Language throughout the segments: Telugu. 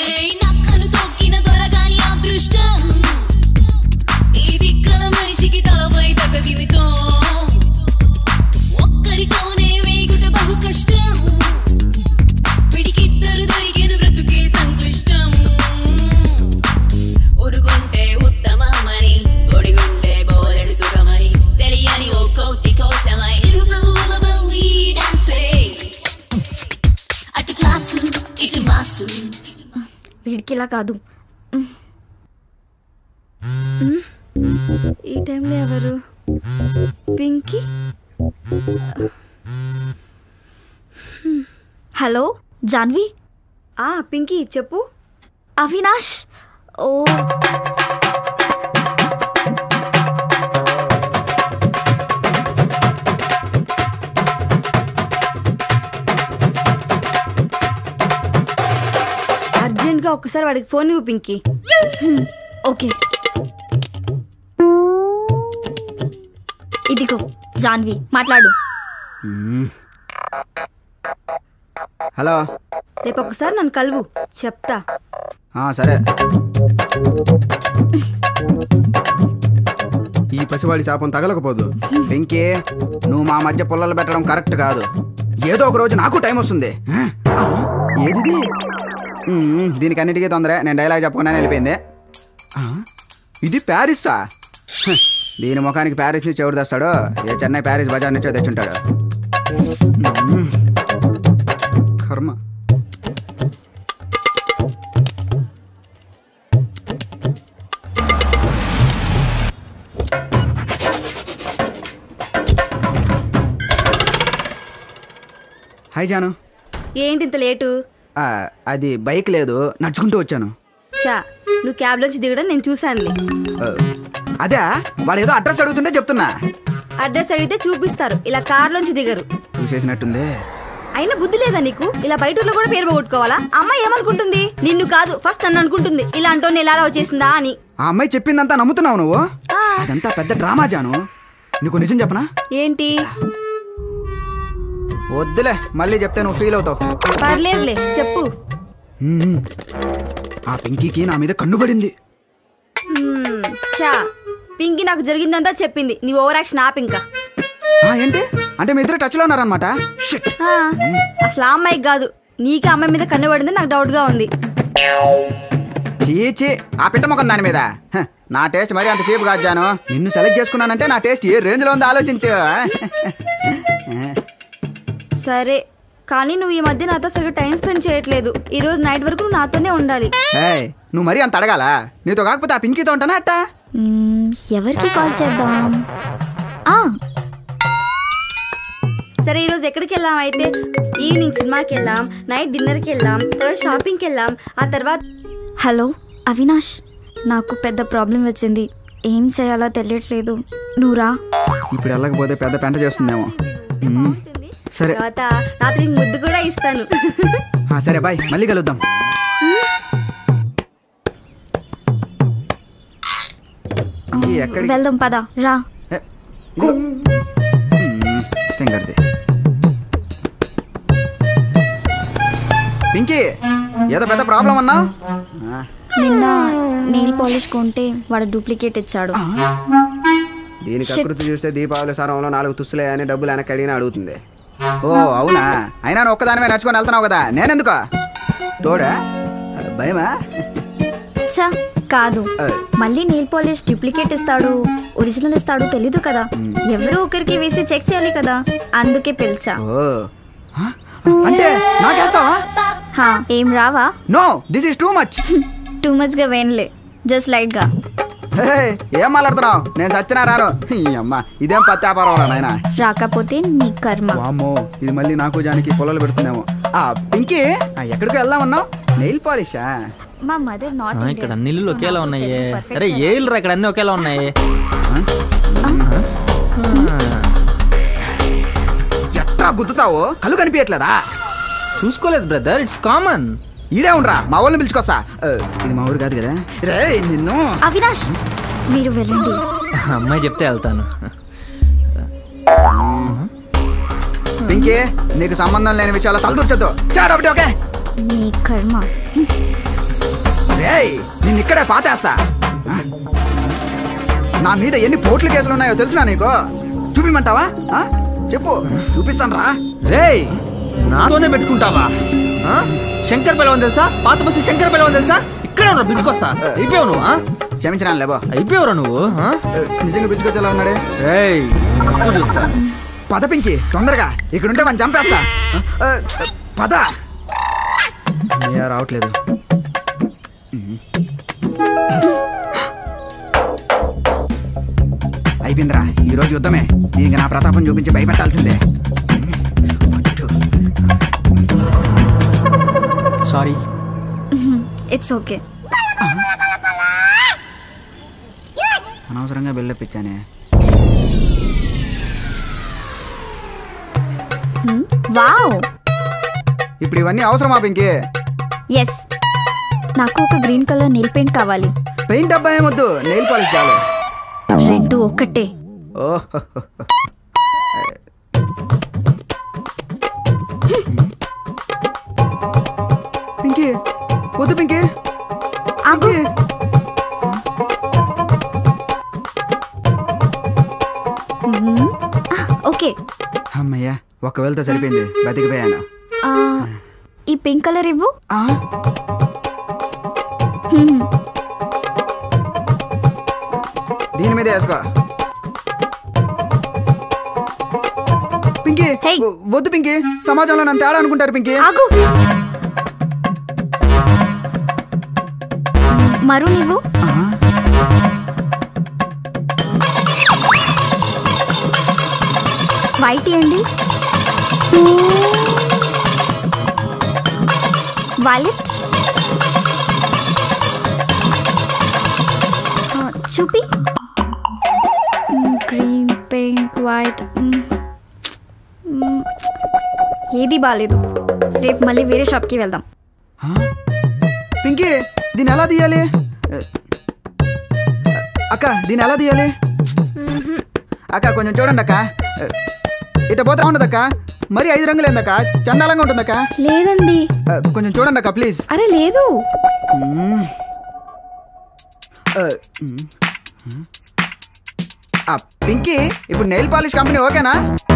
నక్కను తొక్కిన దొరగాని అదృష్టం ఈ దిక్కల మనిషికి తలపై తగ్గ జీవితం ఒక్కరితోనే వేగుట బహు కష్టం పిడికిద్దరు దొరికిన బ్రతుకే సంక్లిష్టం ఉరుగుంటే ఉత్తమమని ఒడిగుండే బోలెడు సుఖమని తెలియని ఓ కోటి కోసమై ఇరువులబల్లి డాన్సే అటు క్లాసు ఇటు మాసు వీడికి ఇలా కాదు మ్. మ్. ఈ టైంలో ఎవరు పింకీ హ్మ్. హలో జాన్వి ఆ పింకీ చెప్పు అవినాష్ ఓ అర్జెంట్గా ఒక్కసారి వాడికి ఫోన్ ఇవ్వు పింకీ ఓకే ఇదిగో జాన్వి మాట్లాడు హలో రేపు ఒకసారి నన్ను కలువు చెప్తా ఆ, సరే ఈ పసివాడి శాపం తగలకపోదు వెంకీ నువ్వు మా మధ్య పుల్లలు పెట్టడం కరెక్ట్ కాదు ఏదో ఒక రోజు నాకు టైం వస్తుంది ఆ, ఏదిది ఉమ్, దీనికి అన్నిటికీ తొందరే నేను డైలాగ్ చెప్పకుండా వెళ్ళిపోయింది ఆ, ఇది ప్యారిస్సా హ, దీని ముఖానికి ప్యారిస్ నుంచి ఎవరు తెస్తాడో ఏ చెన్నై ప్యారిస్ బజార్ నుంచో తెచ్చుంటాడు ఉమ్, కర్మ హాయ్ జాను ఏంటి ఇంత లేటు ఆ, అది బైక్ లేదు నడుచుకుంటూ వచ్చాను చా నువ్వు క్యాబ్లోంచి దిగడం నేను చూశానులే ఆ, అదే వాడు ఏదో అడ్రస్ అడుగుతుంటే చెప్తున్నా అడ్రస్ అడిగితే చూపిస్తారు ఇలా కార్లోంచి దిగరు చూసేసినట్టుంది అయినా బుద్ధి లేదా నీకు ఇలా బయట ఊర్లో కూడా పేరు పోగొట్టుకోవాలా అమ్మాయి ఏమనుకుంటుంది నిన్ను కాదు ఫస్ట్ నన్ను అనుకుంటుంది ఇలా అంటోని ఎలా వచ్చేసిందా అని ఆ అమ్మాయి చెప్పిందంతా నమ్ముతున్నావు నువ్వు అదంతా పెద్ద డ్రామా జాను నీకు నిజం చెప్పనా ఏంటి వద్దులే మళ్ళీ చెప్తే నువ్వు ఫీల్ అవుతావు పర్లేదులే చెప్పు మ్మ్. ఆ పింకీకి నా మీద కన్ను పడింది హ్మ్, చా పింకి నాకు జరిగిందంతా చెప్పింది నీ ఓవర్ యాక్షన్ ఆపు ఇంకా ఆ, ఏంటి అంటే మీ ఇద్దరు టచ్లో ఉన్నారనమాట షిట్ ఆ, అసలు ఆ అమ్మాయికి కాదు నీకే అమ్మాయి మీద కన్ను పడింది నాకు డౌట్ గా ఉంది చీచి ఆ పిట్ట ముఖం దాని మీద హ, నా టేస్ట్ మరి అంత చీప్ కాదు జాను నిన్ను సెలెక్ట్ చేసుకున్నానంటే నా టేస్ట్ ఏ రేంజ్ లో ఉందో ఆలోచించు సరే కానీ నువ్వు ఈ మధ్య నాతో సరిగ్గా టైం స్పెండ్ చేయట్లేదు ఈ రోజు నైట్ వరకు నువ్వు నాతోనే ఉండాలి ఏయ్, నువ్వు మరీ అంత అడగాల నీతో కాకపోతే ఆ పింకీతో ఉంటానా అట్టా మ్, ఎవరికి కాల్ చేద్దాం ఆ, సరే ఈ రోజు ఎక్కడికి వెళ్ళాం అయితే ఈవినింగ్ సినిమాకి వెళ్ళాం నైట్ డిన్నర్కి వెళ్ళాం తర్వాత షాపింగ్కి వెళ్ళాం ఆ తర్వాత హలో అవినాష్ నాకు పెద్ద ప్రాబ్లం వచ్చింది ఏం చేయాలో తెలియట్లేదు నువ్వు రా ఇప్పుడు వెళ్ళకపోతే పెద్ద పెంట చేస్తుందేమో మ్మ్. సరే తర్వాత రాత్రి నీకు ముద్దు కూడా ఇస్తాను ఆ, సరే బాయ్ మళ్ళీ కలుద్దాం ఈ ఎక్కడికి వెళ్దాం పద రా ఏ, ఇదిగో. మ్మ్, తింగర్ది పింకీ ఏదో పెద్ద ప్రాబ్లం అన్నావు నిన్న నెయిల్ పాలిష్ కొంటే వాడు డూప్లికేట్ ఇచ్చాడు దీనికి ఆకృతి చూస్తే దీపావళి సరంలో నాలుగు తుస్సులే అని డబ్బులు వెనక్కి అడిగినా అడుగుతుంది ఓ అవునా అయినా నువ్వు ఒక్కదానివే నడుచుకొని వెళ్తున్నావు కదా నేనెందుకు తోడా భయమా చా కాదు ఏ, మళ్ళీ నెయిల్ పాలిష్ డూప్లికేట్ ఇస్తాడు ఒరిజినల్ ఇస్తాడు తెలీదు కదా ఎవరో ఒకరికి వేసి చెక్ చేయాలి కదా అందుకే పిలిచా ఓ హ? అంటే నాకేస్తావా హా ఏం రావా no this is too much too much గా వేయనులే జస్ట్ లైట్ గా ఏం మాట్లాడుతున్నావు నేను చచ్చినా రాను ఈ అమ్మ ఇదేం పత్తి వ్యాపారం రా నాయన రాకపోతే నీ కర్మ వామ్మో ఇది మళ్ళీ నాకు జానికి పొలాలు పెడుతుందేమో ఆ పింకీ ఆ, ఎక్కడికి వెళ్దామన్నావు నెయిల్ పాలిషా మా మదర్ నాట్ ఆ, ఇక్కడ అన్ని ఇల్లు ఒకేలా ఉన్నాయి అరే ఏ ఇల్లు రా ఇక్కడ అన్ని ఒకేలా ఉన్నాయి ఎట్లా గుద్దుతావు కళ్ళు కనిపించట్లేదా చూసుకోలేదు బ్రదర్ ఇట్స్ కామన్ ఈడే ఉండరా మా వాళ్ళని పిలుచుకొస్తా ఆ, ఇది మా ఊరు కాదు కదా రే నిన్ను అవినాష్ మీరు వెళ్ళండి అమ్మాయి చెప్తే వెళ్తాను పింకీ నీకు సంబంధం లేని విషయాలు తలదూర్చొద్దు చాడు ఒకటి ఓకే నీ కర్మ రేయ్ నిన్ను ఇక్కడే పాతేస్తా ఆ? నా మీద ఎన్ని పోట్ల కేసులు ఉన్నాయో తెలుసునా నీకు చూపిమంటావా ఆ? చెప్పు చూపిస్తాను రా రేయ్ నాతోనే పెట్టుకుంటావా ఆ? శంకర్ పిలవని తెలుసా పాత బస్సు శంకర్ పిలవని తెలుసా ఇక్కడే ఉన్నా బిజుకొస్తా అయిపోయావు నువ్వు ఆ? క్షమించడానికి లేబో అయిపోయావురా నువ్వు ఆ? నిజంగా పిలుచుకొచ్చేలా ఉన్నాడే రేయ్ అప్పుడు చూస్తా పద పింకి తొందరగా ఇక్కడుంటే మనం చంపేస్తా ఆ, పద అయ్యా రావట్లేదు అయిపోయిందిరా ఈ రోజు యుద్ధమే దీనికి నా ప్రతాపం చూపించి భయపెట్టాల్సిందే సారీ ఇట్స్ ఓకే అనవసరంగా బిల్డప్పించానే వావ్ ఇప్పుడు ఇవన్నీ అవసరమా పింకి ఎస్ నాకు ఒక గ్రీన్ కలర్ నెయిల్ పెయింట్ కావాలి పెయింట్ డబ్బా ఏమొద్దు నెయిల్ పాలిష్ చాలు రెండు ఒక్కటే ఓహో పింకీ వద్దు పింకీ ఆగు పింకీ మ్మ్. ఆ, ఓకే అమ్మయ్యా ఒక్క వేలతో సరిపోయింది బతికిపోయాను ఆ, ఈ పింక్ కలర్ ఇవ్వు ఆ, హ్మ్. దీని మీద వేసుకో పింకీ Hey. వ- వద్దు పింకీ సమాజంలో నన్ను తేడా అనుకుంటారు పింకీ ఆగు మరు నీవు ఆ, వైట్ ఇవ్వండి వాలెట్ చూపి గ్రీన్ పింక్ వైట్ ఏది బాగాలేదు రేపు మళ్ళీ వేరే షాప్కి వెళ్దాం ఆ? పింకీ దీన్ని ఎలా తీయాలి అక్క దీన్ని ఎలా తీయాలి అక్క కొంచెం చూడండి అక్క ఇట పోతా ఉండదక్క మరి ఐదు రంగులు ఏందక్క చండాలంగా ఉంటుందక్క లేదండి ఆ, కొంచెం చూడండి అక్క ప్లీజ్ అరే లేదు మ్మ్. ఆ, మ్మ్. ఆ, పింకీ ఇప్పుడు నెయిల్ పాలిష్ కంపెనీ ఓకేనా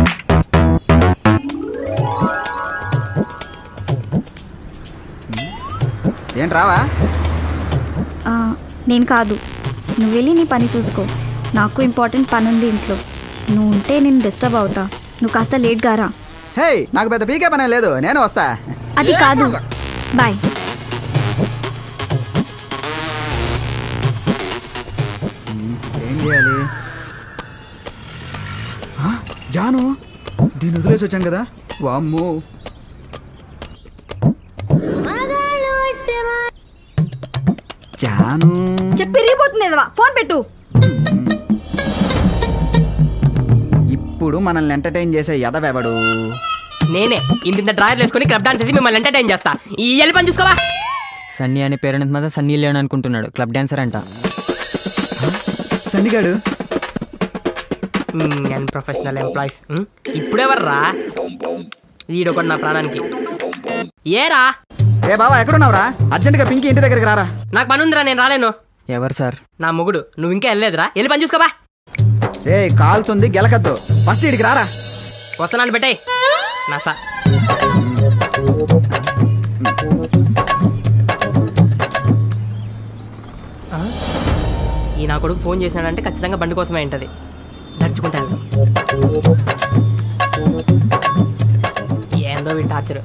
ఏంటి రావా ఆ, నేను కాదు నువ్వు వెళ్ళి నీ పని చూసుకో నాకు ఇంపార్టెంట్ పని ఉంది ఇంట్లో నువ్వు ఉంటే నేను డిస్టర్బ్ అవుతా నువ్వు కాస్త లేట్గా రా హే నాకు పెద్ద పీకే పనే లేదు నేను వస్తా అది కాదు బాయ్ ఏం చేయాలి ఆ, జాను దీన్ని వదిలేసి వచ్చాం కదా వామ్మో జాను చెప్పి రీపోతుంది ఎదవా. ఫోన్ పెట్టు ఇప్పుడు మనల్ని ఎంటర్టైన్ చేసే ఎదవెవడు నేనే ఇంత డ్రాయర్ వేసుకొని క్లబ్ డాన్స్ చేసి మిమ్మల్ని ఎంటర్టైన్ చేస్తా ఈ ఎల్లి పని చూసుకోవా సన్నీ అనే పేరెంట్ మాత్రం సన్నీ లేని అనుకుంటున్నాడు క్లబ్ డాన్సర్ అంట సన్నిగాడు అన్ ప్రొఫెషనల్ ఎంప్లాయీస్ ఇప్పుడెవర్రా ఈడొకడు నా ప్రాణానికి ఏరా ఏ బాబా ఎక్కడున్నావురా అర్జెంటుగా పింకీ ఇంటి దగ్గరికి రారా నాకు పని ఉందిరా నేను రాలేను ఎవరు సార్ నా మొగుడు నువ్వు ఇంకా వెళ్ళలేదురా వెళ్ళి పని చూసుకోవా రే కాలుతుంది గెలకద్దు ఫస్ట్ ఇడికి రారా వస్తున్నాను పెట్టేయ్ నా సా ఆ? ఈ నా కొడుకు ఫోన్ చేసినాడంటే ఖచ్చితంగా బండి కోసమే ఉంటుంది నడుచుకుంటా వెళ్దాం ఏందో వీడి టార్చర్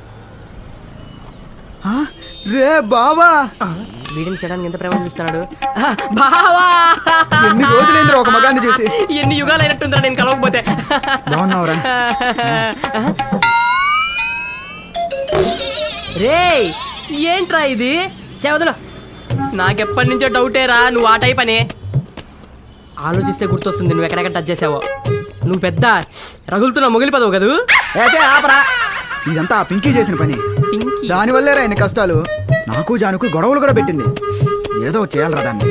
ఆ, రే బావా వీడిని చేయడానికి ఎంత ప్రేమ చూస్తున్నాడు ఆ, బావా ఎన్ని రోజులైందిరా ఒక మగాన్ని చూసి ఎన్ని యుగాలు అయినట్టుందిరా నేను కలవకపోతే బాగున్నావురా రేయ్ ఏంట్రా ఇది చదవదులు నాకెప్పటి నుంచో డౌటేరా నువ్వు ఆ టైప్ అని ఆలోచిస్తే గుర్తొస్తుంది నువ్వు ఎక్కడెక్కడ టచ్ చేసావో నువ్వు పెద్ద రగులుతున్న మొగిలిపోతావు కదూ ఏతే ఆపరా ఇదంతా ఆ పింకీ చేసిన పని పింకీ దానివల్లేరా ఇన్ని కష్టాలు నాకు జానుకు గొడవలు కూడా పెట్టింది ఏదో ఒకటి చేయాలరా దాన్ని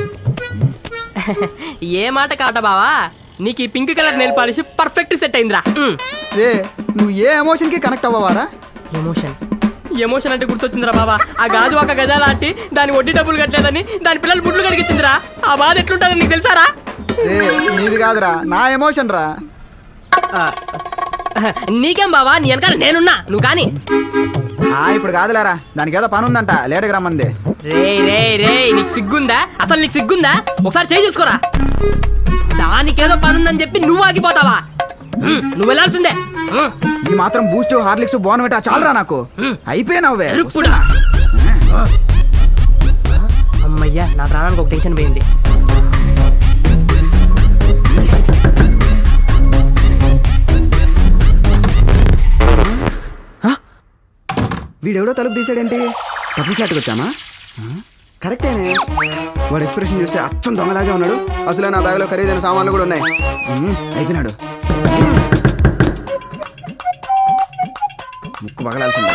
ఏ మాట కాట బావా నీకు ఈ pink colour nail polish perfect set అయిందిరా రే నువ్వు ఏ ఎమోషన్కి కనెక్ట్ అవ్వవారా ఎమోషన్ ఎమోషన్ అంటే గుర్తొచ్చిందిరా బాబా ఆ గాజు ఒక గజ లాంటి దాని వడ్డీ డబ్బులు కట్టలేదని దాని పిల్లలు ముడ్లు కడిగించిందిరా ఆ బాధ ఎట్లుంటుందని నీకు తెలుసారా ఏ నీది కాదురా నా ఎమోషన్ రా ఆ, నీకేం బావా నీ వెనకాల నేనున్నా నువ్వు కానీ ఆ ఇప్పుడు కాదులేరా దానికి ఏదో పని ఉందంట లేటుగా రమ్మంది రే రే రే నీకు సిగ్గుందా అసలు నీకు సిగ్గుందా ఒకసారి చేయి చూసుకోరా దానికేదో పనుందని చెప్పి నువ్వు ఆగిపోతావా హ్మ్, నువ్వు వెళ్ళాల్సిందే హ్మ్, ఈ మాత్రం బూస్ట్ హార్లిక్స్ బోన్ చాలరా నాకు అయిపోయినావే ఎరుపుడా. అమ్మయ్యా నా ప్రాణానికి ఒక టెన్షన్ పోయింది వీడెవడో తలుపు తీసాడేంటి తప్పించినట్టుకు వచ్చామా ఆ? కరెక్టేనే వాడు ఎక్స్ప్రెషన్ చూస్తే అచ్చం దొంగలాగే ఉన్నాడు అసలే నా బ్యాగ్లో ఖరీదైన సామాన్లు కూడా ఉన్నాయి ఉమ్, అయిపోయినాడు ముక్కు పగలాల్సిందే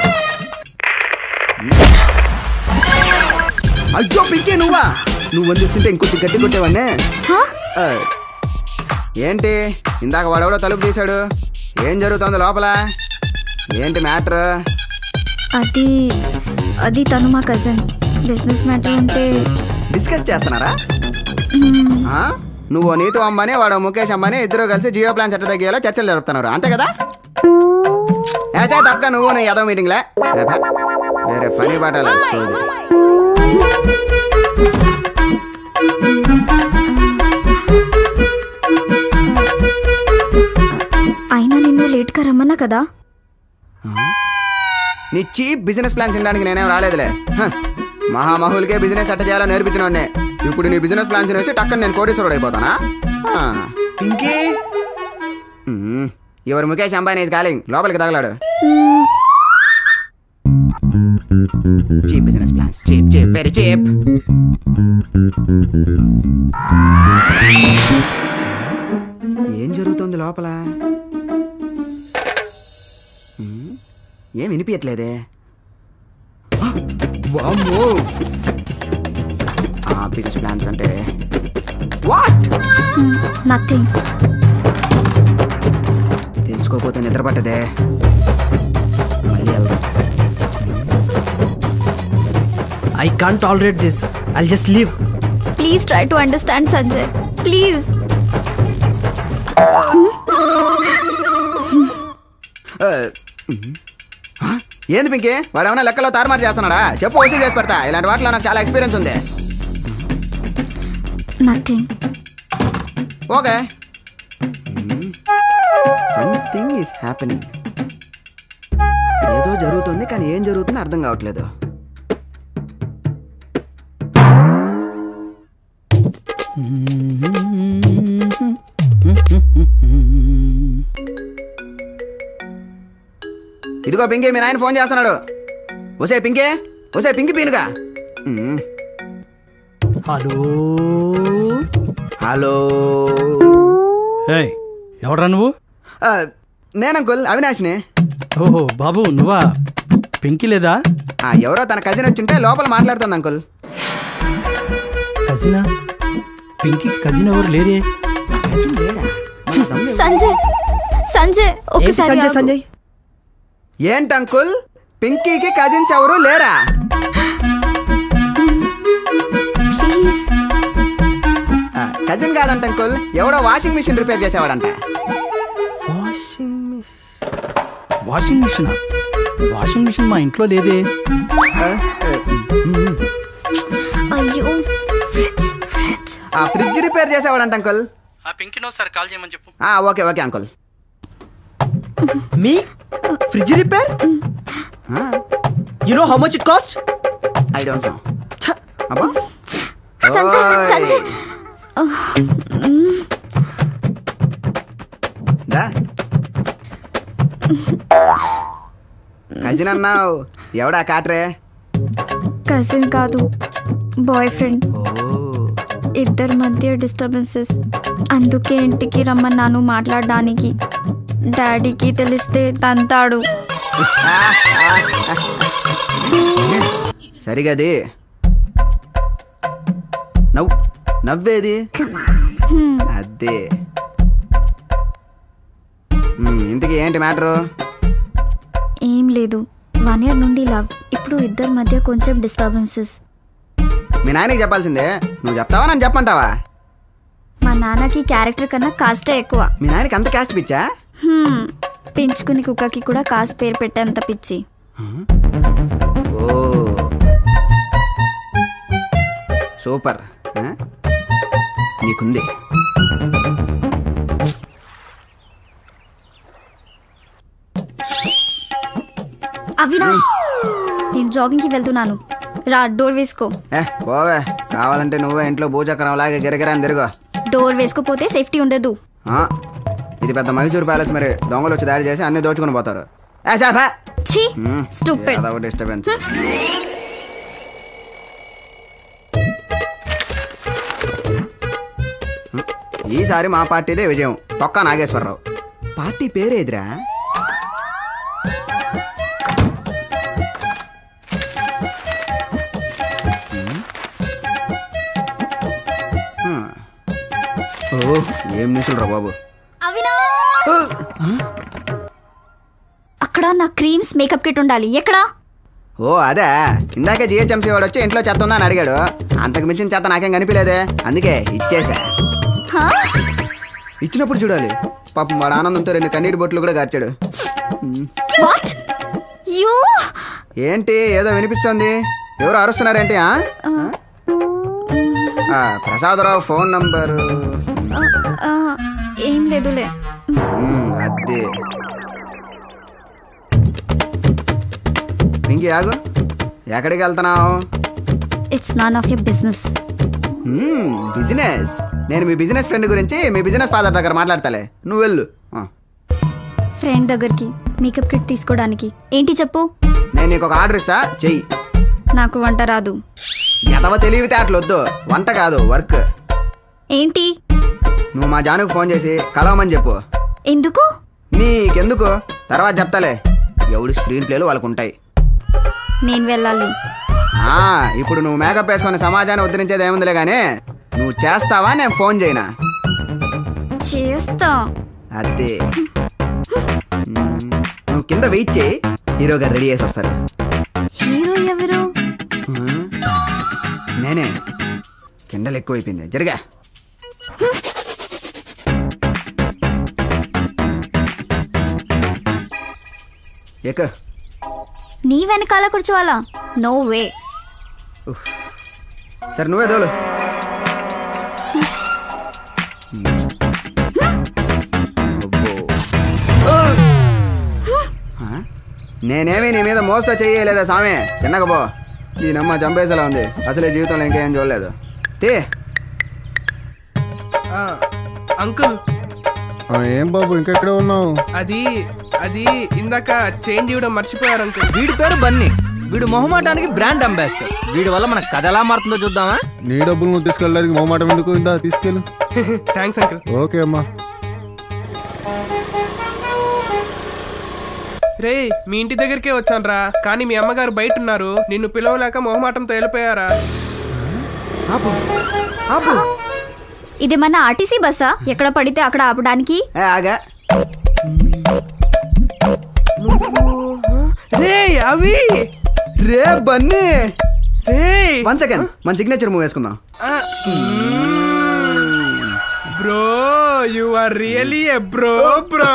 అయ్యో పింకే నువ్వా నువ్వు అందిస్తుంటే ఇంకొంచెం గట్టి కొట్టేవాడినే ఆ, ఏంటి ఇందాక వాడెవడో తలుపు తీశాడు ఏం జరుగుతుంది లోపల ఏంటి మ్యాటర్ అది అది తను మా కజిన్ బిజినెస్ మ్యాటర్ ఉంటే డిస్కస్ చేస్తున్నారా మ్మ్, ఆ? నువ్వు నీతు అమ్మని వాడు ముఖేష్ అమ్మని ఇద్దరు కలిసి జియో ప్లాన్ చెట్ట తగ్గేలా చర్చలు జరుపుతున్నారు అంతే కదా ఏచా తప్పక నువ్వు నీ యాదవ్ మీటింగ్లే ఏపా. వేరే పని పాటాలి సోది అయినా నిన్ను లేట్గా రమ్మన్నా కదా నీ చీప్ బిజినెస్ ప్లాన్స్ తినడానికి నేనేం రాలేదులే హ. మహామహులకే బిజినెస్ ఎట్ట చేయాలో నేర్పించిన ఇప్పుడు నీ బిజినెస్ ప్లాన్స్ వేసి టక్కన నేను కోటేశ్వరుడు అయిపోతానా పింకీ ఎవరు ముఖేష్ అంబానీ is calling లోపలికి తగలాడు cheap business plans cheap cheap very cheap ఏం జరుగుతుంది లోపల ఉమ్, ఏం వినిపించట్లేదే ఆ, వామ్మో ఆ బిజినెస్ ప్లాన్స్ అంటే వాట్ నథింగ్ తెలుసుకోపోతే నిద్ర పట్టదే మళ్ళీ వెళ్దాం I can't tolerate this I just leave please try to understand Sanjay please ఆ, ఉమ్. ఆ, ఏంది పింకి వాడు ఏమైనా లెక్కలో తారుమారు చేస్తున్నాడా చెప్పు వసూలు చేసి పెడతా ఇలాంటి వాటిలో నాకు చాలా ఎక్స్పీరియన్స్ ఉంది nothing okay something is happening ఏదో జరుగుతుంది కానీ ఏం జరుగుతుందో అర్థం కావట్లేదు ఇదిగో పింకీ మీ నాయన ఫోన్ చేస్తున్నాడు ఒసే పింకే ఒసే పింకి పీనుగా మ్మ్. హలో హలో ఏయ్ ఎవడ్రా నువ్వు ఆ, నేను అంకుల్ అవినాష్ని ఓహో బాబు నువ్వా పెంకి లేదా ఆ, ఎవరో తన కజిన్ వచ్చింటే లోపల మాట్లాడుతుంది అంకుల్ కజినా పింకి కజిన్ ఎవరు లేరే కజిన్ లేడా మన తమ్ముడు ఎవరు? సంజయ్ సంజయ్ ఒకసారి సంజయ్ ఆగు. సంజయ్ ఏంటి అంకుల్ పింకీకి కజిన్స్ ఎవరు లేరా ప్లీజ్ కజిన్ కాదంట అంకుల్ ఎవడో వాషింగ్ మిషన్ రిపేర్ చేసేవాడంట washing machine washing machine washing machine మా ఇంట్లో లేదే ఆ, ఆ, మ్మ్. అయ్యో ఫ్రిడ్జ్ ఫ్రిడ్జ్ ఆ ఫ్రిడ్జ్ రిపేర్ చేసేవాడంట అంకుల్ ఆ పింకినో సార్ కాల్ చేయమని చెప్పు ఆ, ఓకే ఓకే అంకుల్ మీ fridge repair you know how much it cost I don't know అబ్బా సంజయ్ ఓయ్. సంజయ్ దా కజిన్ అన్నావు ఎవడా కాట్రే కజిన్ కాదు బాయ్ ఫ్రెండ్ ఓ ఇద్దరి మధ్య డిస్టర్బెన్సెస్ అందుకే ఇంటికి రమ్మన్నాను మాట్లాడడానికి డాడీకి తెలిస్తే తంతాడు సరిగది నవ్వు నవ్వేది అదే మ్మ్, ఇంతకీ ఏంటి మ్యాటరు ఏం లేదు వన్ ఇయర్ నుండి లవ్ ఇప్పుడు ఇద్దరి మధ్య కొంచెం డిస్టర్బెన్సెస్ మీ నాయనకి చెప్పాల్సిందే నువ్వు చెప్తావా నన్ను చెప్పంటావా మా నాన్నకి క్యారెక్టర్ కన్నా కాస్టే ఎక్కువ మీ నాయనకి అంత క్యాస్ట్ పిచ్చా హ్మ్. పెంచుకుని కుక్కకి కూడా కాస్ పేరు పెట్టేంత పిచ్చి ఓ సూపర్ ఆ? నీకుంది అవినాష్ నేను జాగింగ్కి వెళ్తున్నాను రా డోర్ వేసుకో ఏ పోవే కావాలంటే నువ్వే ఇంట్లో భూచక్రం లాగే గిరగిరని తిరుగు డోర్ వేసుకోపోతే సేఫ్టీ ఉండదు ఆ, ఇది పెద్ద మైసూర్ ప్యాలెస్ మరి దొంగలు వచ్చి దాడి చేసి అన్ని దోచుకుని పోతారు ఏ చాపా ఛీ స్టూపిడ్ అదొక డిస్టర్బెన్స్ ఈసారి మా పార్టీదే విజయం తొక్క నాగేశ్వరరావు పార్టీ పేరేదిరా హ్మ్. ఓ ఏం న్యూసులు రా బాబు అవినాష్ అక్కడ నా క్రీమ్స్ మేకప్ కిట్ ఉండాలి ఎక్కడా ఓ అదే ఇందాకే జిహెచ్ఎంసీ వాడు వచ్చి ఇంట్లో చెత్త ఉందని అడిగాడు అంతకు మించిన చెత్త నాకేం కనిపించలేదే అందుకే ఇచ్చేసా హా? ఇచ్చినప్పుడు చూడాలి పాపం వాడు ఆనందంతో రెండు కన్నీరు బొట్లు కూడా గార్చాడు వాట్ యూ ఏంటి ఏదో వినిపిస్తోంది ఎవరు అరుస్తున్నారేంటి ఆ? ఆ, ప్రసాదరావు ఫోన్ నంబరు ఏం లేదులే మ్, అదే ఇంకే ఆగు ఎక్కడికి వెళ్తున్నావు it's none of your business business నేను మీ బిజినెస్ ఫ్రెండ్ గురించి మీ బిజినెస్ ఫాదర్ దగ్గర మాట్లాడతాలే నువ్వు వెళ్ళు ఆ. ఫ్రెండ్ దగ్గరికి మేకప్ కిట్ తీసుకోవడానికి ఏంటి చెప్పు నేను నీకు ఒక ఆర్డర్ ఇస్తా చెయ్యి నాకు వంట రాదు ఎదవ తెలివితే అట్లా వద్దు వంట కాదు వర్క్ ఏంటి నువ్వు మా జానుకు ఫోన్ చేసి కలవమని చెప్పు ఎందుకు నీకెందుకు తర్వాత చెప్తాలే ఎవడి స్క్రీన్ ప్లేలు వాళ్ళకు ఉంటాయి నేను వెళ్ళాలి ఆ, ఇప్పుడు నువ్వు మేకప్ వేసుకొని సమాజాన్ని ఉద్ధరించేది ఏముందిలే కానీ నువ్వు చేస్తావా నేను ఫోన్ చేయనా చేస్తా అదే మ్మ్. నువ్వు కింద వెయిట్ చేయి హీరో గారు రెడీ చేసి వస్తారు హీరో ఎవరు మ్మ్. నేనే కిండలు ఎక్కువైపోయింది జరిగా ఎక్క నీ వెనకాల కూర్చోవాలా నో వే సరే నువ్వే దోలు ఆ? నేనేమి నీ మీద మోస్తో చెయ్యలేదా సామె చిన్నగా పో ఈ నమ్మ చంపేసేలా ఉంది అసలే జీవితంలో ఇంకేం చూడలేదు తీ ఆ, అంకుల్ ఏం బాబు ఇంకా ఎక్కడ ఉన్నావు అది అది ఇందాక చేంజ్ ఇవ్వడం మర్చిపోయారు అంకుల్ వీడి పేరు బన్నీ వీడు మొహమాటానికి బ్రాండ్ అంబాసిడర్ వీడి వల్ల మన కథ ఎలా మారుతుందో చూద్దామా నీ డబ్బులు నువ్వు తీసుకెళ్ళడానికి మొహమాటం ఎందుకు ఇందా తీసుకెళ్ళు థ్యాంక్స్ అంకుల్ ఓకే అమ్మా రే మీ ఇంటి దగ్గరికే వచ్చానురా కానీ మీ అమ్మగారు బయట ఉన్నారు నిన్ను పిలవలేక మొహమాటంతో వెళ్ళిపోయారా ఆపు ఆపు ఇది మన ఆర్టీసీ బస్సా ఎక్కడ పడితే అక్కడ ఆపడానికి ఏ ఆగా రే అవి రే బన్నీ రే వన్ సెకండ్ మన సిగ్నేచర్ మూవ్ వేసుకుందాం bro you are really a bro bro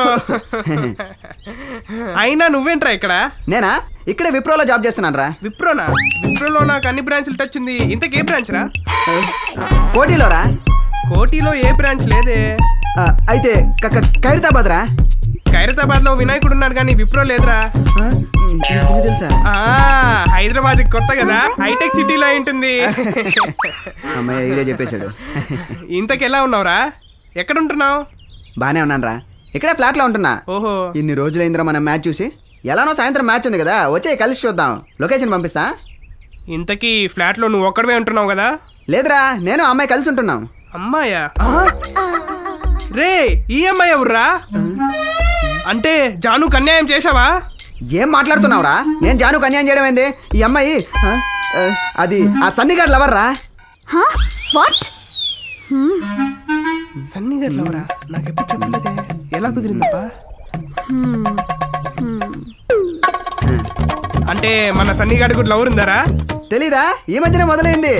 అయినా నువ్వేంట్రా ఇక్కడ నేనా ఇక్కడే విప్రోలో జాబ్ చేస్తున్నాను రా విప్రోనా విప్రోలో నాకు అన్ని బ్రాంచ్లు టచ్ ఉంది ఇంతకే బ్రాంచ్ రా కోటిలోరా కోటిలో ఏ బ్రాంచ్ లేదే ఆ, అయితే క- క- ఖైరతాబాద్ రా ఖైరతాబాద్ లో వినాయకుడు ఉన్నాడు కానీ విప్రో లేదురా ఆ, ఉమ్, నీకు తెలుసా ఆ హైదరాబాద్ కొత్త కదా హైటెక్ సిటీలో ఉంటుంది అమ్మయ్య ఇదే చెప్పేశాడు ఇంతకు ఎలా ఉన్నావురా ఎక్కడ ఉంటున్నావు బానే ఉన్నాను రా ఇక్కడే ఫ్లాట్లో ఉంటున్నా ఓహో ఇన్ని రోజులైందిరా మనం మ్యాచ్ చూసి ఎలానో సాయంత్రం మ్యాచ్ ఉంది కదా వచ్చే కలిసి చూద్దాం లొకేషన్ పంపిస్తా ఇంతకీ ఫ్లాట్ లో నువ్వు ఒక్కడవే ఉంటున్నావు కదా లేదురా నేను ఆ అమ్మాయి కలిసి ఉంటున్నాం అమ్మాయా ఆ? రే ఈ అమ్మాయి ఎవర్రా అంటే జానుకు అన్యాయం చేసావా ఏం మాట్లాడుతున్నావురా నేను జానుకు అన్యాయం చేయడం ఏంది ఈ అమ్మాయి ఆ, ఆ, అది ఆ సన్నిగాడు లవర్ రా వాట్ సన్నీ గారు లవరా నాకు ఎప్పుడు చెప్పలేదే ఎలా కుదిరిందప్పా అంటే మన సన్నీ గారి కూడా లవర్ ఉందారా తెలీదా ఈ మధ్యనే మొదలైంది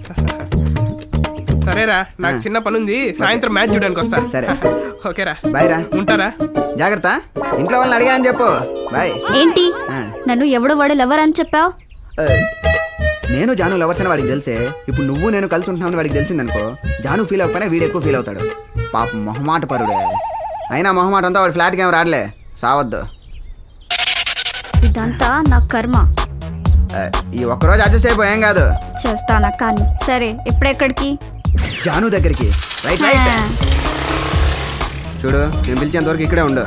సరేరా నాకు చిన్న పని ఉంది సాయంత్రం మ్యాచ్ చూడడానికి వస్తా సరే. ఓకేరా బాయ్ రా ఉంటారా జాగ్రత్త ఇంట్లో వాళ్ళని అడిగా అని చెప్పు బాయ్ ఏంటి ఆ. నన్ను ఎవడో వాడు లవర్ అని చెప్పావు ఏ, నేను జాను లవర్స్ అని వాడికి తెలిసే ఇప్పుడు నువ్వు నేను కలిసి ఉంటున్నామని వాడికి తెలిసిందనుకో జాను ఫీల్ అవ్వకపోయినా వీడు ఎక్కువ ఫీల్ అవుతాడు పాపం మొహమాట పరుడే అయినా మొహమాట అంతా వాడి ఫ్లాట్కి ఏం రాడలే సావద్దు ఇదంతా నా కర్మ ఏ, ఈ ఒక్కరోజు అడ్జస్ట్ అయిపోయాం కాదు చేస్తానా కానీ సరే ఇప్పుడెక్కడికి జాను దగ్గరికి రైట్ రైట్ చూడు నేను పిలిచేంత వరకు ఇక్కడే ఉండు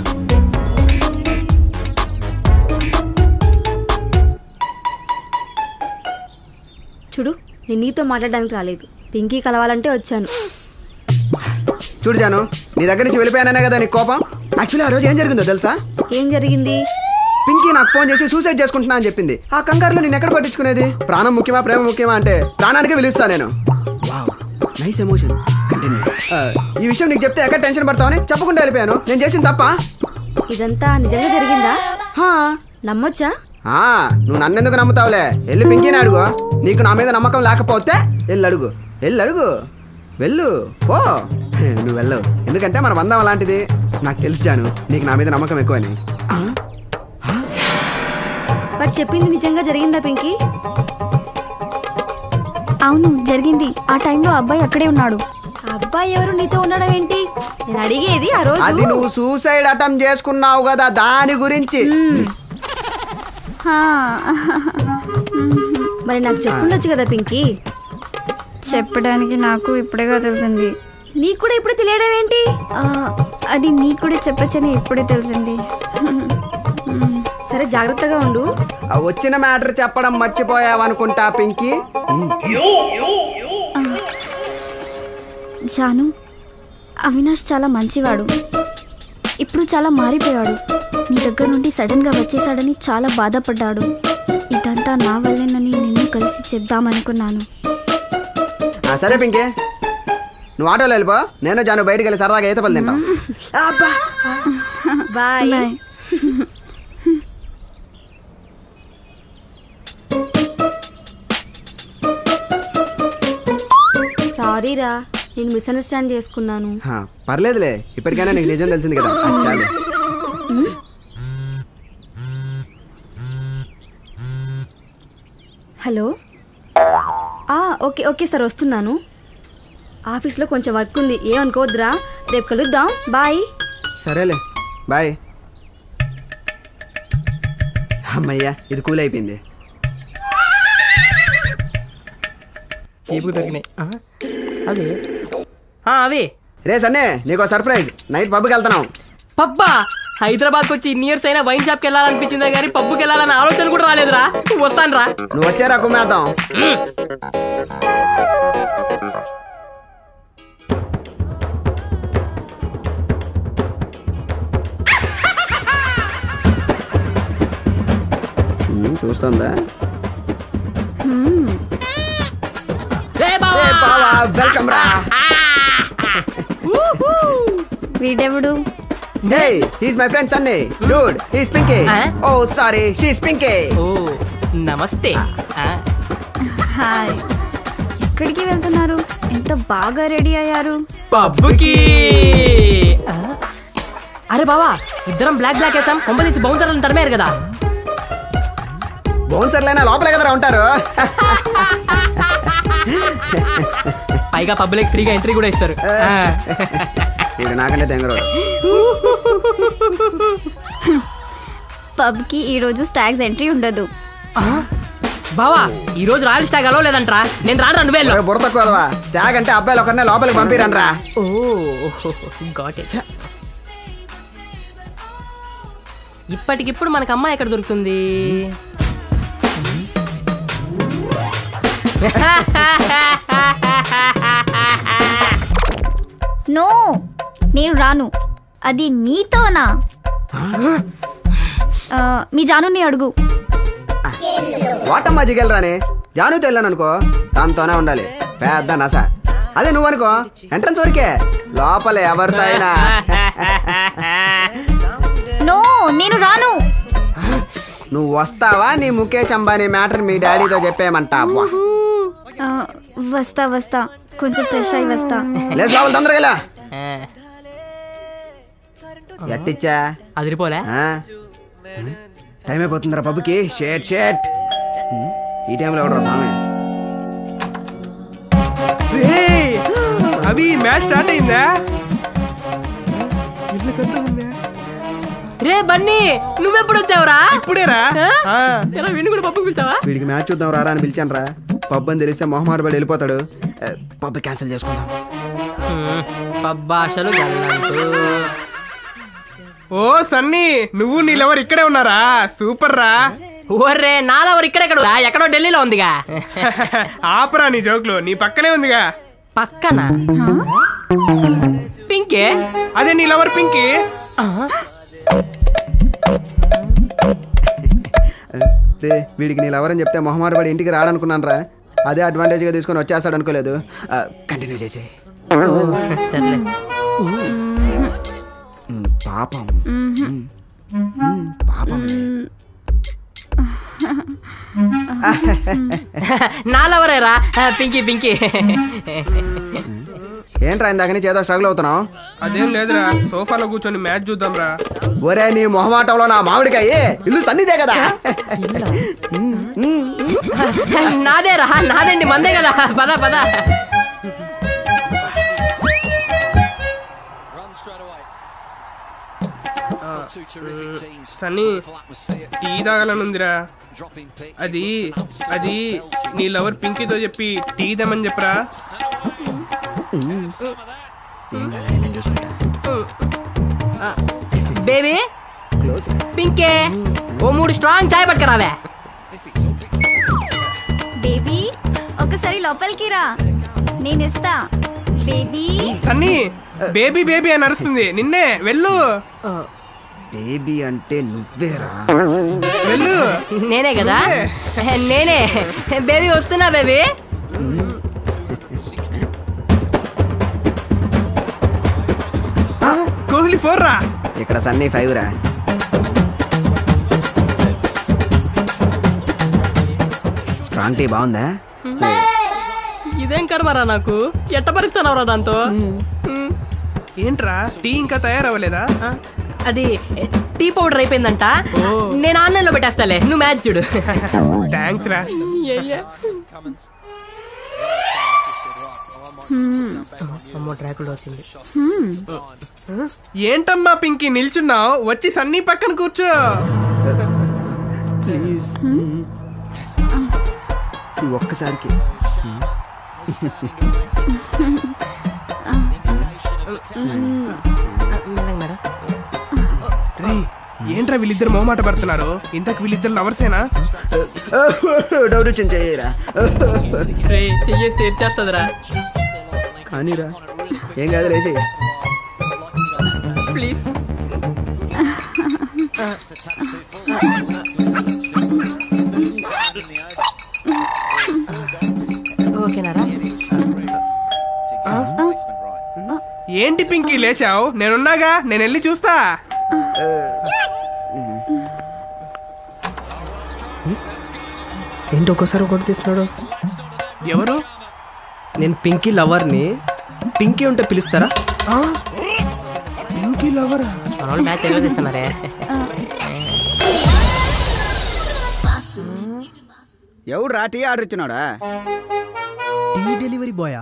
చూడు నేను నీతో మాట్లాడడానికి రాలేదు పింకీ కలవాలంటే వచ్చాను చూడు జాను నీ దగ్గర నుంచి వెళ్ళిపోయాననే కదా నీకు కోపం యాక్చువల్లీ ఆ రోజు ఏం జరిగిందో తెలుసా ఏం జరిగింది పింకీ నాకు ఫోన్ చేసి సూసైడ్ చేసుకుంటున్నా అని చెప్పింది ఆ కంగారులో నేను ఎక్కడ పట్టించుకునేది ప్రాణం ముఖ్యమా ప్రేమ ముఖ్యమా అంటే ప్రాణానికి పిలుస్తా నేను నైస్ ఎమోషన్ ఈ విషయం నీకు చెప్తే ఎక్కడ టెన్షన్ పడతావని చెప్పకుండా వెళ్ళిపోయాను నేను చేసింది తప్ప ఇదంతా నిజంగా జరిగిందా నమ్మొచ్చా ఆ, నువ్వు నన్నెందుకు నమ్ముతావులే వెళ్ళి పింకీని అడుగు నీకు నా మీద నమ్మకం లేకపోతే వెళ్ళి అడుగు వెళ్ళి అడుగు వెళ్ళు పో నువ్వు వెళ్ళవు ఎందుకంటే మన బంధం అలాంటిది నాకు తెలుసు జాను నీకు నా మీద నమ్మకం ఎక్కువని వాడు చెప్పింది నిజంగా జరిగిందా పింకీ అవును జరిగింది ఆ టైంలో అబ్బాయి అక్కడే ఉన్నాడు ఆ అబ్బాయి ఎవరు నీతో ఉండడం ఏంటి నేను అడిగేది ఆ రోజు అది నువ్వు సూసైడ్ అటెంప్ట్ చేసుకున్నావు కదా దాని గురించి హా. మరి నాకు చెప్పుండొచ్చు కదా పింకీ చెప్పడానికి నాకు ఇప్పుడేగా తెలిసింది నీకు కూడా ఇప్పుడు తెలియడం ఏంటి ఆ, అది నీకు కూడా చెప్పచ్చని ఇప్పుడే తెలిసింది సరే జాగ్రత్తగా ఉండు ఆ వచ్చిన మ్యాటర్ చెప్పడం మర్చిపోయావనుకుంటా పింకీ జాను అవినాష్ చాలా మంచివాడు ఇప్పుడు చాలా మారిపోయాడు నీ దగ్గర నుండి సడన్గా వచ్చేసాడని చాలా బాధపడ్డాడు ఇదంతా నా వల్లేనని నిన్ను కలిసి చెప్దామనుకున్నాను ఆ, సరే పింకీ నువ్వు ఆటోలో వెళ్ళిపో నేను జాను బయటికి వెళ్ళి సరదాగా ఈత పళ్ళు తింటాం బాయ్ బాయ్ సారీ రా నేను మిస్అండర్స్టాండ్ చేసుకున్నాను హా, పర్లేదులే ఇప్పటికైనా నీకు నిజం తెలిసింది కదా అది చాలు హలో ఆ, ఓకే ఓకే సార్ వస్తున్నాను ఆఫీస్లో కొంచెం వర్క్ ఉంది ఏమనుకోవద్దురా రేపు కలుద్దాం బాయ్ సరేలే బాయ్ అమ్మయ్యా ఇది కూల్ అయిపోయింది చీపు దొరికినాయి ఆ, అదే ఆ, అవి రే సన్నే నీకు సర్ప్రైజ్ నైట్ పబ్కి వెళ్తున్నాం పబ్బా హైదరాబాద్కి వచ్చి ఇన్ని ఇయర్స్ అయినా వైన్ షాప్కి వెళ్ళాలనిపించిందే కానీ పబ్బుకి వెళ్ళాలన్న ఆలోచన కూడా రాలేదురా వస్తాను రా నువ్వు వచ్చారా కుమ్మేద్దాం ఉమ్, చూస్తుందా ఏ బావా వెల్కమ్ రా వీడెవడు hey he's my friend Sunny dude he's Pinky ఆ? ఓ సారీ షీస్ పింకీ ఓ నమస్తే ఆ, హాయ్ ఎక్కడికి వెళ్తున్నారు ఎంత బాగా రెడీ అయ్యారు పబ్బుకి ఆ? అరే బావా ఇద్దరం బ్లాక్ బ్లాక్ వేసాం కొంప తీసి బౌన్సర్లను తరిమారు కదా బౌన్సర్లైనా లోపలే కదరా ఉంటారు పైగా పబ్లిక్ ఫ్రీగా ఎంట్రీ కూడా ఇస్తారు ఆ. వీడు నాకంటే తెంగరు పబ్కి ఈరోజు స్టాగ్స్ ఎంట్రీ ఉండదు ఆ? బావా ఈ రోజు రాయల్ స్టాగ్ అలో లేదంట్రా నేను రాను నువ్వే వెళ్ళు. బుర్ర తక్కువ కదవా స్టాగ్ అంటే అబ్బాయిలు ఒకరినే లోపలికి పంపిరనరా ఓ గాట్ ఇట్ ఇప్పటికిప్పుడు మనకు అమ్మాయి ఎక్కడ దొరుకుతుంది నో నేను రాను అది మీతోనా ఆ, మీ జానుని అడుగు వాటమ్మా జిగలరాని జానుతో వెళ్ళాను అనుకో దాంతోనే ఉండాలి పెద్ద నస అదే నువ్వు అనుకో ఎంట్రన్స్ వరకే లోపల ఎవరితో అయినా నో నేను రాను నువ్వు వస్తావా నీ ముఖేష్ అంబానీ మ్యాటర్ మీ డాడీతో చెప్పేయమంటావా ఆ, వస్తా వస్తా కొంచెం ఫ్రెష్ అయి వస్తా లేచి రావాలి తొందరగా ఇలా. ఎట్టిచ్చా అదిరిపోలే ఆ? టైం అయిపోతుందిరా పబ్బుకి షేట్ షేట్ ఈ టైంలో ఎవడరా స్వామి రేయ్, అవి మ్యాచ్ స్టార్ట్ అయిందా రే బన్నీ నువ్వెప్పుడు వచ్చావురా ఇప్పుడేరా ఆ? ఎలా విన్ను కూడా పప్పు పిలిచావా వీడికి మ్యాచ్ చూద్దాం రారా అని పిలిచాను రా పబ్ అని తెలిస్తే మొహమాట పడి వెళ్ళిపోతాడు ఆ, పబ్ క్యాన్సిల్ చేసుకుందాం పబ్బాషలు గల్లంటూ ఓ సన్నీ నువ్వు నీ లవర్ ఇక్కడే ఉన్నారా సూపర్ రా ఓర్రే నాలవరు ఇక్కడెక్కడ ఎక్కడో ఢిల్లీలో ఉందిగా ఆపరా నీ జోకులు నీ పక్కనే ఉందిగా పక్కన పింకే అదే నీ లవర్ పింకీ రే వీడికి నీ ఎవరని చెప్తే మొహమాట పడి ఇంటికి రాడనుకున్నాను రా అదే అడ్వాంటేజ్గా తీసుకొని వచ్చేస్తాడు అనుకోలేదు కంటిన్యూ చేసే సర్లే పాపం మ్మ్, పాపం నాలవరేరా పింకీ పింకీ ఏంట్రా ఇందాక నుంచి ఏదో స్ట్రగుల్ అవుతున్నావు అదేం లేదురా సోఫాలో కూర్చొని మ్యాచ్ చూద్దాం రా ఒరే నీ మొహమాటంలో నా మామిడికాయ ఇల్లు సన్నిదే కదా నాదేరా నాదండి మందే కదా పద పద సన్నీ టీ తాగాలనుందిరా అది అది నీ లవర్ పింకీతో చెప్పి టీ తెమ్మని చెప్పరా బేబీ పింకే ఓ మూడు స్ట్రాంగ్ చాయ్ పట్టుకురావే బేబీ ఒకసారి లోపలికి రా నేను ఇస్తా బేబీ సన్నీ బేబీ బేబీ అని అరుస్తుంది నిన్నే వెళ్ళు బేబీ అంటే నువ్వేరా వెళ్ళు నేనే కదా నేనే బేబీ వస్తున్నా బేబీ కోహ్లీ ఫోర్ రా ఇక్కడ సన్నీ ఫైవ్ రా స్ట్రాంగ్ టీ బాగుందా ఇదేం కర్మరా నాకు ఎట్ట పరిస్తానవరా దాంతో ఏంట్రా టీ ఇంకా తయారవ్వలేదా ఆ, అది టీ పౌడర్ అయిపోయిందంట నేను ఆన్లైన్ లో పెట్టేస్తాలే నువ్వు మ్యాచ్ చూడు థ్యాంక్స్ రా అమ్మో ట్రాకులు వచ్చింది ఏంటమ్మా పింకీ నిల్చున్నావు వచ్చి సన్నీ పక్కన కూర్చో ప్లీజ్ ఈ ఒక్కసారికి రేయ్, ఏంట్రా వీళ్ళిద్దరు మొహమాట పడుతున్నారు ఇంతకు వీళ్ళిద్దరు లవర్సేనా డౌట్ వచ్చింది చెయ్యరా రే చెయ్యేసి తీర్చేస్తుందిరా కానీరా ఏం కాదు లేచి ప్లీజ్ ఓకేనారా ఏంటి పింకీ లేచావు నేనున్నాగా నేను వెళ్ళి చూస్తా ఏంటి ఒక్కోసారి ఒకటి తీస్తున్నాడు ఎవరు నేను పింకీ లవర్ని పింకీ ఉంటే పిలుస్తారా పింకీ లవరా మ్యాచ్ ఎలా తీస్తున్నారే ఎవడు రా టీ ఆర్డర్ ఇచ్చినాడా టీ డెలివరీ బాయా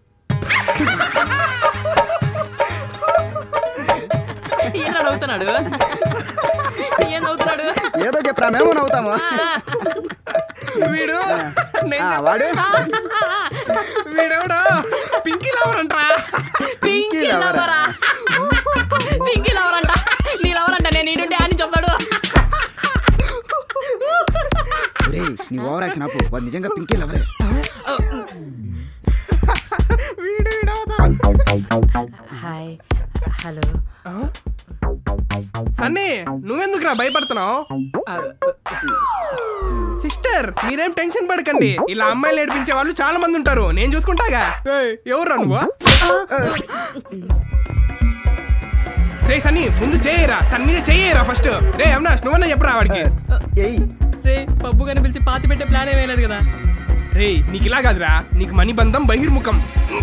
ఏం నవ్వుతున్నాడు ఏం నవ్వుతున్నాడు ఏదో చెప్పరా మేము నవ్వుతాము వీడు ఆ, వాడు వీడెవడో పింకీ లవర్ అంటరా పింకీ లవరా పింకీ లవర్ అంట నీ లవర్ అంట నేను ఈడుంటే అని చెప్తాడు ఒరేయ్, నీ ఓవర్ యాక్షన్ ఆపు వాడు నిజంగా పింకీ లవరే హాయ్ హలో సన్నీ నువ్వెందుకురా భయపడుతున్నావు సిస్టర్ మీరేం టెన్షన్ పడకండి ఇలా అమ్మాయిలు నేర్పించే వాళ్ళు చాలా మంది ఉంటారు నేను చూసుకుంటాగా ఏయ్, ఎవర్రా నువ్వు రే సన్నీ ముందు చేయరా తన మీద చేయరా ఫస్ట్ రే అవినాష్ నువ్వన్నా చెప్పరా వాడికి ఎయ్ రే పబ్బు కని పిలిచి పాతి పెట్టే ప్లాన్ ఏమీ లేదు కదా రే నీకు ఇలా కాదురా నీకు మణిబంధం బహిర్ముఖం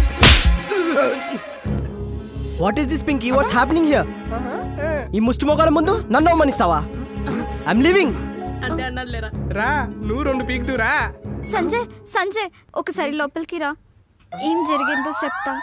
what is this Pinky what's happening here ఈ ముష్టి మొగాల ముందు నన్ను అవమానిస్తావా ఐఎమ్ లివింగ్ అంటే అన్నది లేరా రా నువ్వు రెండు పీకుతురా సంజయ్ సంజయ్ ఒకసారి లోపలికి రా ఏం జరిగిందో చెప్తా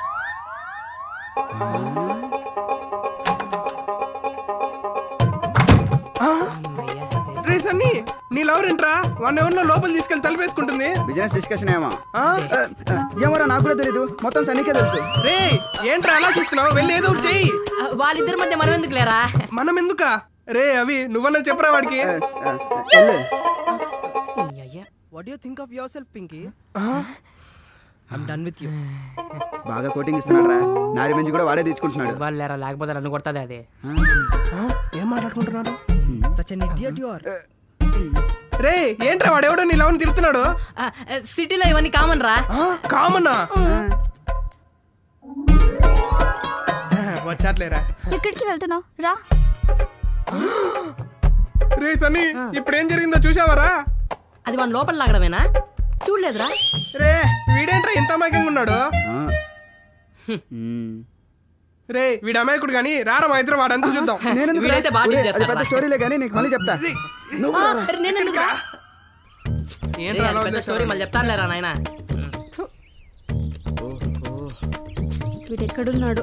రే సన్నీ నీ లవర్ ఏంట్రా వన్ అవర్ లో లోపల తీసుకెళ్లి తలపేసుకుంటుంది బిజినెస్ డిస్కషన్ ఏమో ఆ, ఆ, ఏమోరా నాకు కూడా తెలీదు మొత్తం సన్నీకే తెలుసు రే ఏంట్రా అలా చూస్తున్నావు వెళ్ళి ఏదో ఒకటి చెయ్యి ఆ, వాళ్ళిద్దరి మధ్య మనం ఎందుకు లేరా మనం ఎందుకా రే అవి నువ్వన్నా చెప్పరా వాడికి ఆ, ఆ, వెళ్ళు. What you think of yourself Pinky I'm done with you బాగా కోటింగ్ ఇస్తున్నాడు రా నారి మంచి కూడా వాడే తెచ్చుకుంటున్నాడు వాళ్ళు లేరా లేకపోతే నన్ను కొడుతుంది అది ఏం మాట్లాడుకుంటున్నాడు such an idiot you are రే ఏంట్రా వాడెవడో నీ లవర్ తిరుగుతున్నాడు ఆ, ఆ, సిటీలో ఇవన్నీ కామన్ రా కామన్నా వచ్చాట్లేరా ఎక్కడికి వెళ్తున్నావు రా రే సన్నీ ఇప్పుడు ఏం జరిగిందో చూసావరా అది మన లోపల లాగడమేనా చూడలేదురా రే వీడేంట్రా ఇంత అమాయకంగా ఉన్నాడు ఆ. మ్మ్. రే వీడు అమాయకుడు కానీ రారా మా ఇద్దరు వాడంతా చూద్దాం నేనెందుకు రా? వీడైతే బాగా ఒరే, అది చేస్తాడు పెద్ద రా. స్టోరీలే కానీ నీకు మళ్ళీ చెప్తా నువ్వు ఆ, కూడా రా. అరే, నేను ఎందుకు రా? ఏంట్రా రే, అలా అది పెద్ద స్టోరీ మళ్ళీ చెప్తాను లేరా నాయన వీడు ఎక్కడున్నాడు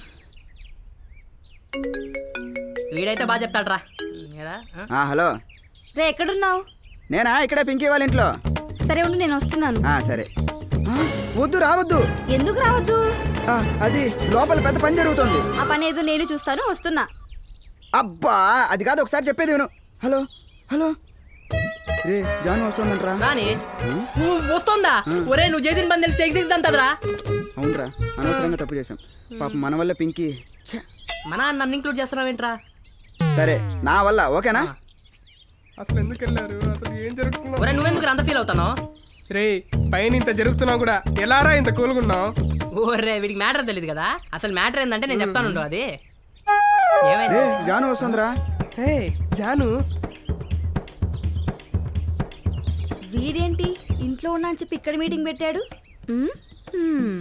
వీడైతే బాగా చెప్తాడు రా ఏరా? ఆ? ఆ, హలో రే ఎక్కడున్నావు నేనా ఇక్కడే పింకీ వాళ్ళ ఇంట్లో సరే ఉండు నేను వస్తున్నాను ఆ, సరే ఆ, వద్దు రావద్దు ఎందుకు రావద్దు ఆ, అది లోపల పెద్ద పని జరుగుతుంది ఆ పని ఏదో నేను చూస్తాను వస్తున్నా అబ్బా అది కాదు ఒకసారి చెప్పేది విను హలో హలో రే జాను వస్తుందంట్రా రాని నువ్వు వస్తుందా ఒరే నువ్వు చేసిన పని తెలిసి ఎగ్జిక్స్ అంతదిరా అవునరా అనవసరంగా తప్పు చేశాం పాప మన వల్ల పింకీ ఛ. మన నన్ను ఇంక్లూడ్ చేస్తున్నావేంట్రా సరే నా వల్ల ఓకేనా అసలు ఎందుకు వెళ్ళారు అసలు ఏం జరుగుతుందో ఒరే నువ్వెందుకు అంత ఫీల్ అవుతాను రే పైన ఇంత జరుగుతున్నా కూడా ఎలారా ఇంత కూలుగున్నావు ఓరే వీడికి మ్యాటర్ తెలియదు కదా అసలు మ్యాటర్ ఏంటంటే నేను చెప్తాను ఉండు అది రే ఏమైంది జాను వస్తుందిరా రే జాను వీడేంటి ఇంట్లో ఉన్నా అని చెప్పి ఇక్కడ మీటింగ్ పెట్టాడు ఉమ్, హ్మ్.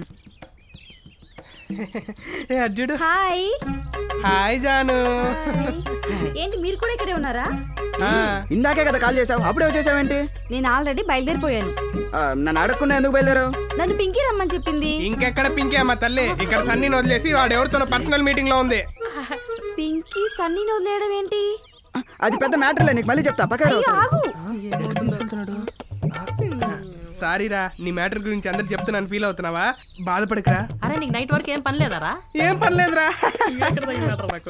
ఏ అర్జుడు హాయ్ హాయ్ జాను హాయ్. ఏంటి మీరు కూడా ఇక్కడే ఉన్నారా ఆ, ఇందాకే కదా కాల్ చేసావు అప్పుడే వచ్చేసావేంటి నేను ఆల్రెడీ బయలుదేరిపోయాను ఆ, నన్ను అడగకుండా ఎందుకు బయలుదేరావు నన్ను పింకీ రమ్మని చెప్పింది ఇంకెక్కడ పింకే అమ్మ తల్లి ఇక్కడ సన్నీని వదిలేసి వాడు ఎవరితో పర్సనల్ మీటింగ్ లో ఉంది పింకీ సన్నీని వదిలేయడం ఏంటి ఆ, అది పెద్ద మ్యాటర్లే నీకు మళ్ళీ చెప్తా పక్క అయ్యో, ఆగు సారీరా నీ మ్యాటర్ గురించి అందరు చెప్తున్నాను ఫీల్ అవుతున్నావా బాధపడకురా అరే నీకు నైట్ వరకు ఏం పని లేదారా ఏం పర్లేదురా నాకు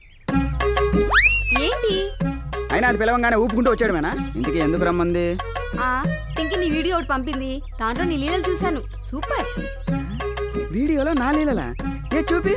ఏంటి అయినా అది పిలవంగానే ఊపుకుంటూ వచ్చాడు మేనా ఇంటికి ఎందుకు రమ్మంది ఆ పింకీ నీ వీడియో ఒకటి పంపింది దాంట్లో నీ లీలలు చూశాను సూపర్ వీడియోలో నా లీలలా ఏ చూపి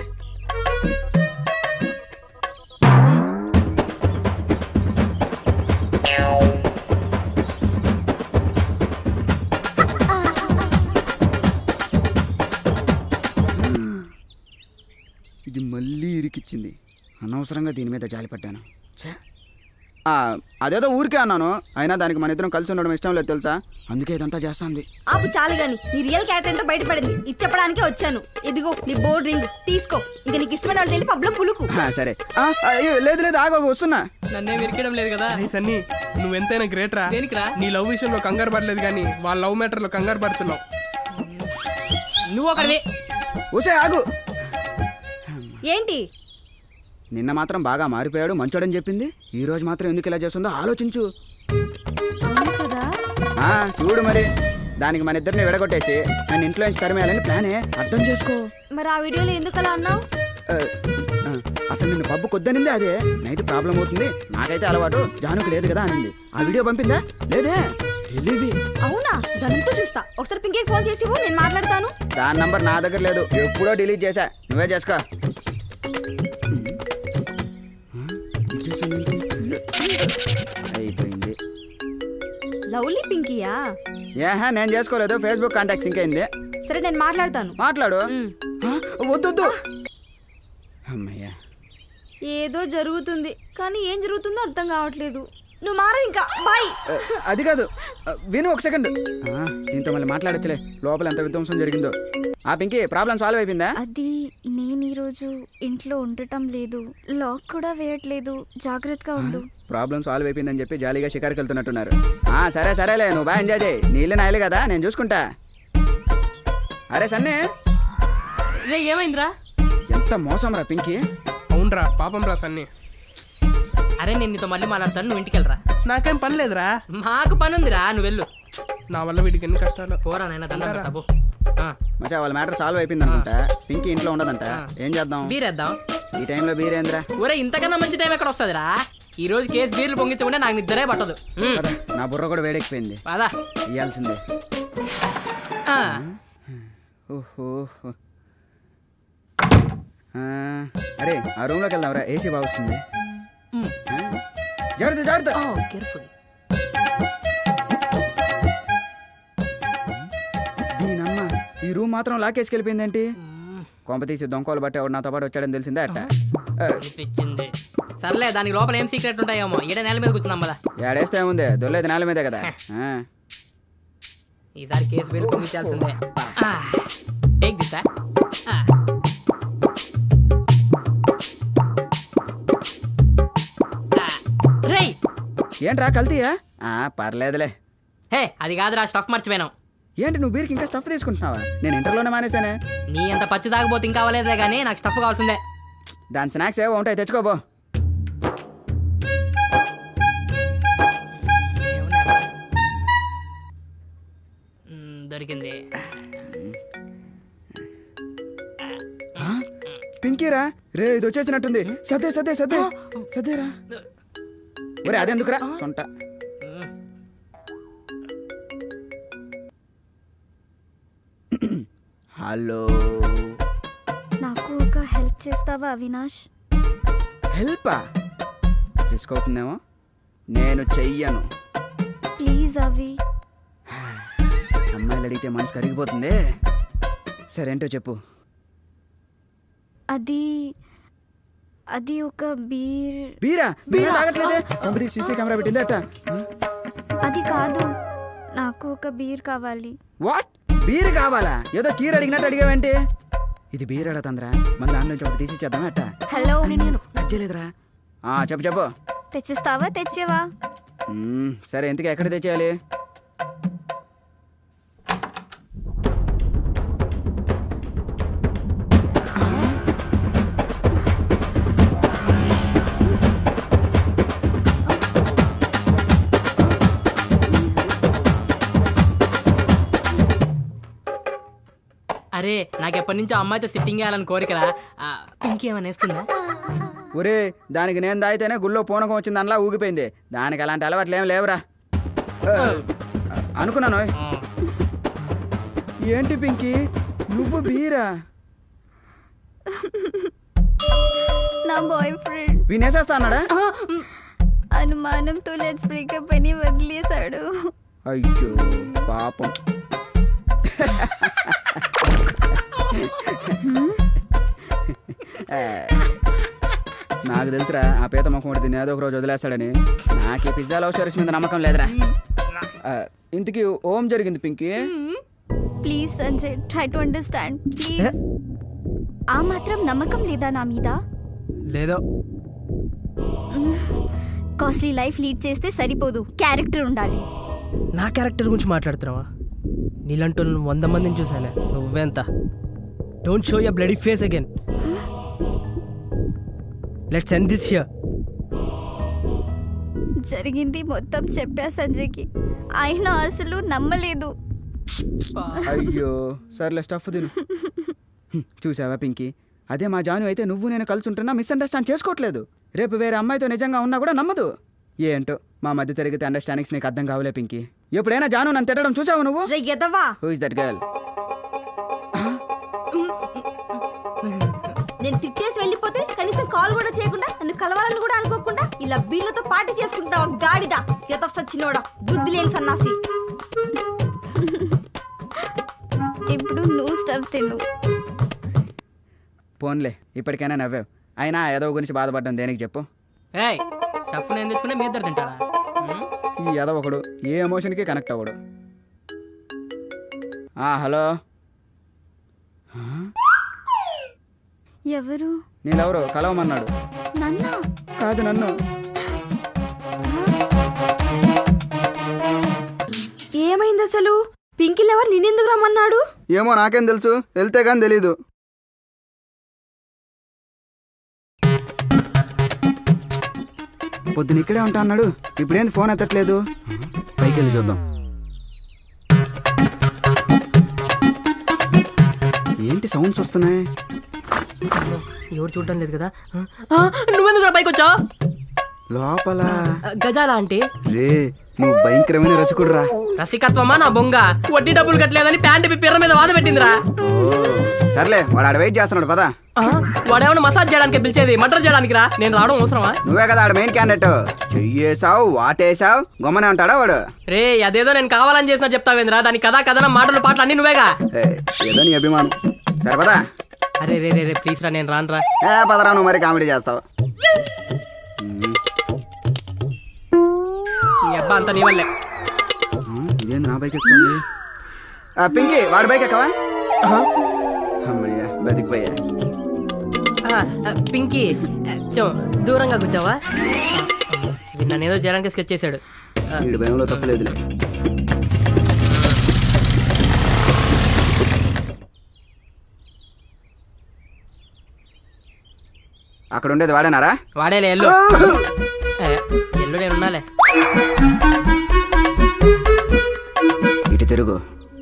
ఇది మళ్ళీ ఇరికిచ్చింది అనవసరంగా దీని మీద జాలిపడ్డాను ఛే. ఆ, అదేదో ఊరికే అన్నాను అయినా దానికి మన ఇద్దరం కలిసి ఉండడం ఇష్టం లేదు తెలుసా అందుకే ఇదంతా చేస్తుంది ఆపు చాలు గాని నీ రియల్ క్యారెక్టర్ ఏంటో బయటపడింది ఇది చెప్పడానికే వచ్చాను ఇదిగో నీ బోర్డ్ రింగ్ తీసుకో ఇంకా నీకు ఇష్టమైన వాళ్ళు వెళ్ళి పబ్లో పులుకు ఆ, సరే ఆ, అయ్యో, లేదు లేదు ఆగో వస్తున్నా నన్నేం ఇరికడం లేదు కదా అరే సన్నీ నువ్వెంతైనా గ్రేట్ రా దేనికిరా? నీ లవ్ విషయంలో కంగారు పడలేదు కానీ వాళ్ళ లవ్ మ్యాటర్ లో కంగారు పడుతున్నావు నువ్వు ఒకడివి ఊసే ఆగు ఏంటి నిన్న మాత్రం బాగా మారిపోయాడు మంచోడని చెప్పింది ఈ రోజు మాత్రం ఎందుకు ఇలా చేస్తుందో ఆలోచించు అవును కదా ఆ, చూడు మరి దానికి మన ఇద్దరిని విడగొట్టేసి నన్ను ఇంట్లో నుంచి తరిమేయాలని ప్లానే అర్థం చేసుకో మరి ఆ వీడియోలో ఎందుకు అలా అన్నావు ఆ, ఆ, అసలు నిన్ను పబ్బు కొద్దనిందే అదే నైట్ ప్రాబ్లం అవుతుంది నాకైతే అలవాటు జానుకు లేదు కదా అనింది ఆ వీడియో పంపిందా లేదే తెలివి అవునా దానితో చూస్తా ఒకసారి పింకీకి ఫోన్ చేసి ఇవ్వు, నేను మాట్లాడతాను దాని నంబర్ నా దగ్గర లేదు ఎప్పుడో డిలీట్ చేశా నువ్వే చేసుకో ఇచ్చేసిందేంటి? అయిపోయింది లవ్లీ పింకీయా ఏహా నేను చేసుకోలేదు ఫేస్బుక్ కాంటాక్ట్స్ ఇంకైంది సరే నేను మాట్లాడతాను మాట్లాడు ఉమ్. ఆ, వద్దు వద్దు అమ్మయ్యా ఏదో జరుగుతుంది కానీ ఏం జరుగుతుందో అర్థం కావట్లేదు నువ్వు మారు ఇంకా బాయ్ ఆ, అది కాదు ఆ, విను ఒక సెకండ్ ఆ, దీంతో మళ్ళీ మాట్లాడొచ్చులే లోపల ఎంత విధ్వంసం జరిగిందో ఆ పింకి ప్రాబ్లం సాల్వ్ అయిపోయిందా అది నేను ఈరోజు ఇంట్లో ఉండటం లేదు లాక్ కూడా వేయట్లేదు జాగ్రత్తగా ఉండు ప్రాబ్లం సాల్వ్ అయిపోయిందని చెప్పి జాలీగా షికారుకి వెళ్తున్నట్టున్నారు ఆ సరే సరేలే నువ్వు బాగా ఎంజాయ్ చేయి నీళ్ళు నాయలే కదా నేను చూసుకుంటా అరే సన్నే రే ఏమైందిరా ఎంత మోసం రా పింకి అవునరా పాపం రా సన్ని అరే నేను నీతో మళ్ళీ మాట్లాడతాను నువ్వు ఇంటికి వెళ్ళరా నాకేం పని లేదురా మాకు పని ఉందిరా నువ్వు వెళ్ళు నా వల్ల వీడికి ఎన్ని కష్టాలు పోరా నాయన దండం పెడతా పో. ఆ, మచా వాళ్ళ మ్యాటర్ సాల్వ్ అయిపోయింది అనుకుంటా పింకి ఇంట్లో ఉండదంట ఏం చేద్దాం బీరేద్దాం ఈ టైంలో బీరేంద్రా ఒరే ఇంతకన్నా మంచి టైం ఎక్కడ వస్తుందిరా ఈ రోజు కేసు బీర్లు పొంగించకుండా నాకు నిద్రే పట్టదు ఉమ్, పద, నా బుర్ర కూడా వేడెక్కిపోయింది పదా ఇయ్యాల్సిందే ఆ, ఓహో ఆ, అరే ఆ రూమ్ లోకి వెళ్దాంరా ఏసీ బాగుస్తుంది ఉమ్. ఆ, జాగ్రత్త జాగ్రత్త ఓ, careful. దీనమ్మ ఈ రూమ్ మాత్రం లాకేసుకెళ్ళిపోయిందేంటి కొంప తీసి దొంగలు బట్టి ఎవడు నాతో పాటు వచ్చాడని తెలిసిందే అట్ట ఆ, అనిపించింది సర్లే దానికి లోపల ఏం సీక్రెట్ ఉంటాయేమో ఈడ నేల మీద కూర్చుందాం కదా ఏడేస్తే ఏముంది దొల్లేది నేల మీదే కదా ఆ, ఈసారి కేసు బీర్లు పొంగించాల్సిందే టేక్ దిస్ రేయ్ ఏంట్రా కల్తీయా ఆ, పర్లేదులే హే అది కాదురా స్టఫ్ మర్చిపోయినాం ఏంటి నువ్వు బీర్కి ఇంకా స్టఫ్ తీసుకుంటున్నావా నేను ఇంటర్లోనే మానేశానే నీ అంత పచ్చి తాగబోతే ఇంకా అవ్వలేదులే కానీ నాకు స్టఫ్ కావాల్సిందే దాని స్నాక్స్ ఏవో ఉంటాయి తెచ్చుకోబో ఏమున్నాయబ్బా? మ్మ్, దొరికింది పింకీరా రే ఇది వచ్చేసినట్టుంది సదే సదే సదే సదేరా ఒరే అదెందుకురా సొంట హలో నాకు ఒక హెల్ప్ చేస్తావా అవినాష్ హెల్పా రిస్క్ అవుతుందేమో నేను చెయ్యను ప్లీజ్ అవి అమ్మాయిలు అడిగితే మనసు కరిగిపోతుంది సరేంటో చెప్పు అది అది ఒక బీర్ బీరా బీరా తాగట్లేదే కొంపది సీసీ కెమెరా పెట్టింది అట్ట అది కాదు నాకు ఒక బీర్ కావాలి వాట్ బీర్ కావాలా ఏదో కీర్ అడిగినట్టు అడిగావేంటి ఇది బీర్ అడతందిరా మన దాని నుంచి ఒకటి తీసి ఇచ్చేద్దాం అట్ట హలో అజ్జలేదురా ఆ చెప్పు చెప్పు తెచ్చిస్తావా తెచ్చేవా మ్మ్, సరే ఇంతకీ ఎక్కడ తెచ్చేయాలి అరే నాకు ఎప్పటి నుంచో అమ్మాయితో సిట్టింగ్ చేయాలని కోరికరా ఆ, ఇంకేమైనా వేస్తుందా ఒరే దానికి నేను దాయితేనే గుళ్ళో పూనకం వచ్చింది అందులో ఊగిపోయింది దానికి అలాంటి అలవాట్లు ఏం లేవురా ఆ, అనుకున్నాను ఏంటి పింకీ నువ్వు బీరా నా బాయ్ ఫ్రెండ్ వినేసేస్తా అన్నాడా అనుమానంతో లెట్స్ బ్రేకప్ అని వదిలేశాడు అయ్యో పాపం ఆ, నాకు తెలుసురా ఆ పీత ముఖం ఒకటి దీన్ని ఏదో ఒక రోజు వదిలేస్తాడని నాకు ఈ పిజ్జా లవ్ స్టోరీస్ మీద నమ్మకం లేదురా ఆ, ఇంతకీ ఓం జరిగింది Pinky please Sanjay try to understand please ఆ మాత్రం నమ్మకం లేదా నా మీద లేదో కాస్ట్లీ లైఫ్ లీడ్ చేస్తే సరిపోదు క్యారెక్టర్ ఉండాలి నా క్యారెక్టర్ గురించి మాట్లాడుతున్నావా నీలాంటి వంద మందిని చూసానే నువ్వెంత don't show your bloody face again let's end this here జరిగింది మొత్తం చెప్పా సంజయ్కి ఆయన అసలు నమ్మలేదు అయ్యో సర్లే స్టఫ్ తిను హ్మ్, చూసావా పింకీ అదే మా జాను అయితే నువ్వు నేను కలిసి ఉంటున్నా మిస్అండర్స్టాండ్ చేసుకోవట్లేదు రేపు వేరే అమ్మాయితో నిజంగా ఉన్నా కూడా నమ్మదు ఏంటో మా మధ్య తిరిగితే అండర్స్టాండింగ్స్ నీకు అర్థం కావలే పింకీ ఎప్పుడైనా జాను నన్ను తిట్టడం చూసావు నువ్వు రే ఎదవా హూ ఇస్ దట్ గర్ల్ నేను తిట్టేసి వెళ్ళిపోతే కనీసం కాల్ కూడా చేయకుండా నన్ను కలవాలని కూడా అనుకోకుండా ఇలా బీర్లతో పార్టీ చేసుకుంటావా గాడిద ఎత సచ్చినోడా బుద్ధి లేని సన్నాసి ఇప్పుడు నువ్వు స్టవ్ తిను పోన్లే ఇప్పటికైనా నవ్వావు అయినా ఏదో గురించి బాధపడ్డం దేనికి చెప్పు ఏయ్ స్టఫ్ నేను తెచ్చుకుంటే మీ ఇద్దరు తింటారా ఈ ఎద ఒకడు ఏ ఎమోషన్కి కనెక్ట్ అవ్వడు ఆ, హలో ఎవరు నేనెవరు కలవమన్నాడు నన్న కాదు నన్ను ఏమైంది అసలు పింకీ లవర్ నిన్నెందుకు రమ్మన్నాడు ఏమో నాకేం తెలుసు వెళ్తే కానీ తెలీదు పొద్దున ఇక్కడే ఉంటా అన్నాడు ఇప్పుడేంది ఫోన్ ఎత్తట్లేదు పైకి వెళ్ళి చూద్దాం ఏంటి సౌండ్స్ వస్తున్నాయి ఎవరు చూడడం లేదు కదా ఆ, నువ్వెందుకు పైకి వచ్చావు లోపల గజాల అంటే రే నువ్వు భయంకరమైన రసికుడు రా రసికత్వమా నా బొంగ వడ్డీ డబ్బులు కట్టలేదని ప్యాంట్ ఇప్పి పిర్ర మీద వాద పెట్టిందిరా సర్లే వాడు ఆడ వెయిట్ చేస్తున్నాడు పదా ఆ, వాడేమన్నా మసాజ్ చేయడానికి పిలిచేది మటర్ చేయడానికి రా నేను రావడం అవసరమా నువ్వే కదా ఆడ మెయిన్ క్యాండిడేట్ చెయ్యేసావు వాటేసావు గమ్మనే ఉంటాడా వాడు రే అదేదో నేను కావాలని చేసినా చెప్తావేంద్రా దాని కథా కథన మాటలు పాటలు అన్ని నువ్వేగా ఏ, ఏదో నీ అభిమానం సరే పదా అరే రే రే రే ప్లీజ్ రా నేను రాను రా ఏ పదరా నువ్వు మరి కామెడీ చేస్తావు నీ అబ్బా అంతా నీ వల్లే ఇదేంది నా బైక్ ఎక్కుతుంది ఆ, పింకీ వాడి బైక్ ఎక్కవా అమ్మయ్యా బతికిపోయా ఆ, ఆ, పింకీ ఆ, చో దూరంగా కూర్చోవా వీడు నన్ను ఏదో చేయడానికి స్కెచ్ చేశాడు ఆ, వీడి భయంలో తప్పలేదులే అక్కడ ఉండేది వాడేనారా వాడేలే ఎల్లు ఏ, ఎల్లు నేను ఉన్నాలే ఇటు తిరుగు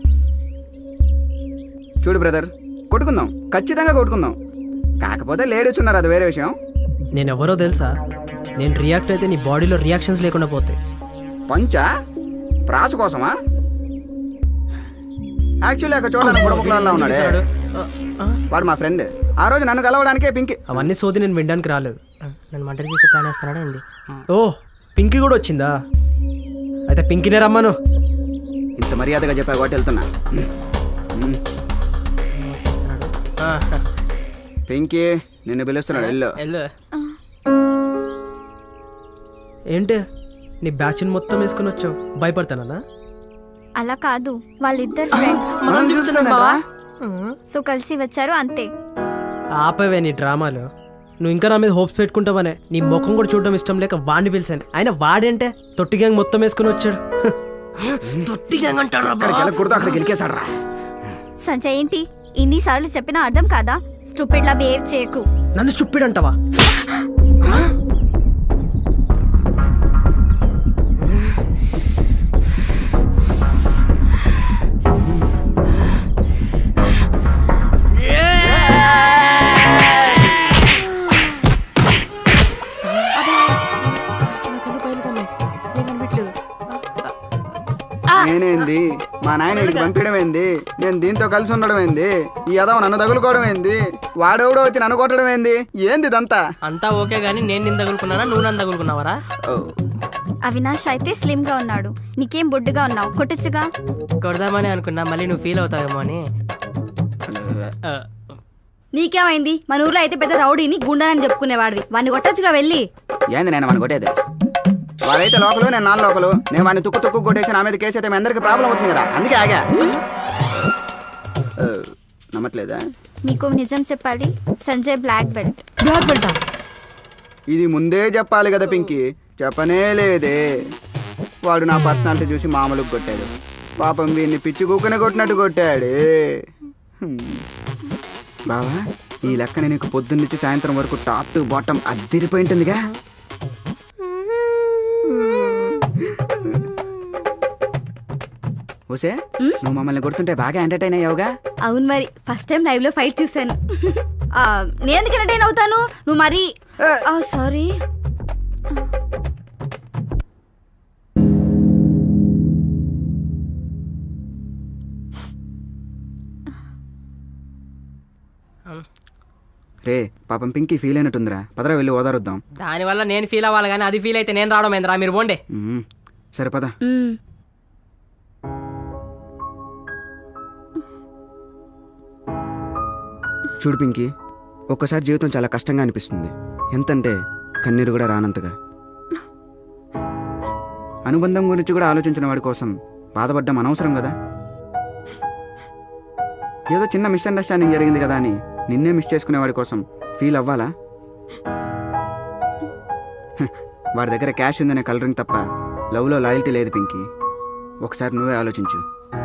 చూడు బ్రదర్ కొట్టుకుందాం ఖచ్చితంగా కొట్టుకుందాం కాకపోతే లేడీస్ ఉన్నారు అది వేరే విషయం నేను ఎవరో తెలుసా నేను రియాక్ట్ అయితే నీ బాడీలో రియాక్షన్స్ లేకుండా పోతాయి పంచా ప్రాసు కోసమా యాక్చువల్లీ అక్కడ చూడడానికి బుడముక్కలా ఉన్నాడే వాడు మా ఫ్రెండ్ ఆ రోజు నన్ను కలవడానికే పింకి అవన్నీ సోది నేను వినడానికి రాలేదు నన్ను మంటలు చేసే ప్లాన్ వేస్తున్నాడా ఏంది ఓ పింకీ కూడా వచ్చిందా అయితే పింకీనే రమ్మను ఇంత మర్యాదగా చెప్పా కాబట్టి వెళ్తున్నా ఉమ్. ఆ, పింకీ నిన్ను పిలుస్తున్నాడు వెళ్ళు ఎల్లు ఏంటి నీ బ్యాచ్ని మొత్తం వేసుకుని వచ్చావు భయపడతానా అలా కాదు వాళ్ళిద్దరు ఫ్రెండ్స్ మనం చూస్తున్నాం బావా సో కలిసి వచ్చారు అంతే ఆపవే నీ డ్రామాలు నువ్వు ఇంకా నా మీద హోప్స్ పెట్టుకుంటావనే నీ ముఖం కూడా చూడడం ఇష్టం లేక వాడిని పిలిచాను ఆయన వాడేంటే తొట్టి గ్యాంగ్ మొత్తం వేసుకుని వచ్చాడు తొట్టి గ్యాంగ్ అంటాడు అక్కడికి వెళ్ళకూడదు అక్కడికి గెలికేశాడు రా సంజయ్ ఏంటి ఇన్నిసార్లు చెప్పినా అర్థం కాదా స్టూపిడ్ లా బిహేవ్ చేయకు నన్ను స్టూపిడ్ అంటావా నేనేంది మా నాయన ఇక్కడికి పంపించడం ఏంది నేను దీంతో కలిసి ఉండడం ఏంది ఈ యదవ నన్ను తగులుకోవడం ఏంది వాడెవడో వచ్చి నన్ను కొట్టడం ఏంది ఏంది ఇదంతా అంతా ఓకే గానీ నేను నిన్ను తగులుకున్నానా నువ్వు నన్ను తగులుకున్నావరా అవినాష్ అయితే స్లిమ్ గా ఉన్నాడు నీకేం బొడ్డుగా ఉన్నావు కొట్టచ్చుగా కొడదామని అనుకున్నా మళ్ళీ నువ్వు ఫీల్ అవుతావేమో అని ఆ, నీకేమైంది మన ఊర్లో అయితే పెద్ద రౌడీని గుండానని చెప్పుకునేవాడివి వాడిని కొట్టచ్చుగా వెళ్ళి ఏంది నేను మన కొట్టేది వాడైతే లోకలు నేను నాన్న లోకలు నేను వాడిని తుక్కు తుక్కు కొట్టేసి నా మీద కేసు అయితే మీ అందరికి ప్రాబ్లం అవుతుంది కదా అందుకే ఆగా ఆ, నమ్మట్లేదా నీకు నిజం చెప్పాలి సంజయ్ బ్లాక్ బెల్ట్ బ్లాక్ బెల్టా ఇది ముందే చెప్పాలి కదా పింకీ చెప్పనే లేదే వాడు నా పర్సనాలిటీ చూసి మామూలుగా కొట్టాడు పాపం వీడిని పిచ్చి కుక్కనే కొట్టినట్టు కొట్టాడే హ్మ్. బావా ఈ లెక్కన నీకు పొద్దున్నుంచి సాయంత్రం వరకు టాప్ టు బాటమ్ అద్దరిపోయి ఉంటుందిగా ఓసే నువ్వు మమ్మల్ని కొడుతుంటే బాగా ఎంటర్టైన్ అయ్యావుగా అవును మరి ఫస్ట్ టైం లైవ్ లో ఫైట్ చూసాను ఆ, నేను ఎందుకు ఎంటర్టైన్ అవుతాను నువ్వు మరి సారీ రే పాపం పింకీ ఫీల్ అయినట్టుందిరా పదరా వెళ్ళి ఓదారుద్దాం దానివల్ల నేను ఫీల్ అవ్వాలి కానీ అది ఫీల్ అయితే నేను రావడం ఏందిరా మీరు పోండి మ్మ్. సరే పద చూడు పింకీ ఒక్కసారి జీవితం చాలా కష్టంగా అనిపిస్తుంది ఎంతంటే కన్నీరు కూడా రానంతగా అనుబంధం గురించి కూడా ఆలోచించిన వాడి కోసం బాధపడ్డం అనవసరం కదా ఏదో చిన్న మిస్అండర్స్టాండింగ్ జరిగింది కదా అని నిన్నే మిస్ చేసుకునేవాడి కోసం ఫీల్ అవ్వాలా హ, వాడి దగ్గర క్యాష్ ఉందనే కలరింగ్ తప్ప లవ్లో లాయల్టీ లేదు పింకీ ఒకసారి నువ్వే ఆలోచించు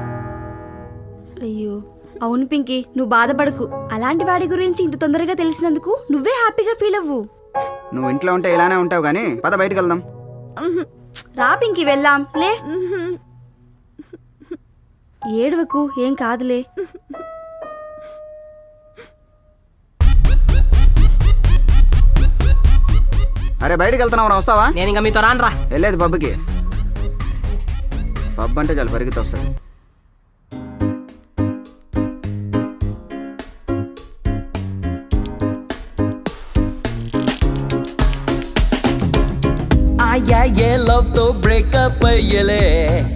అయ్యో అవును పింకీ నువ్వు బాధపడకు అలాంటి వాడి గురించి ఇంత తొందరగా తెలిసినందుకు నువ్వే హ్యాపీగా ఫీల్ అవ్వు నువ్వు ఇంట్లో ఉంటే ఇలానే ఉంటావు కానీ పద బయటికి వెళ్దాం రా పింకీ వెళ్దాం లే ఏడవకు ఏం కాదులే అరే బయటికి వెళ్తున్నావు రా వస్తావా నేను ఇంకా మీతో రానురా వెళ్ళేది పబ్కి పబ్ అంటే చాలు పరిగెత్తి వస్తుంది ఆయా ఏ లవ్ తో బ్రేకప్ అయ్యలే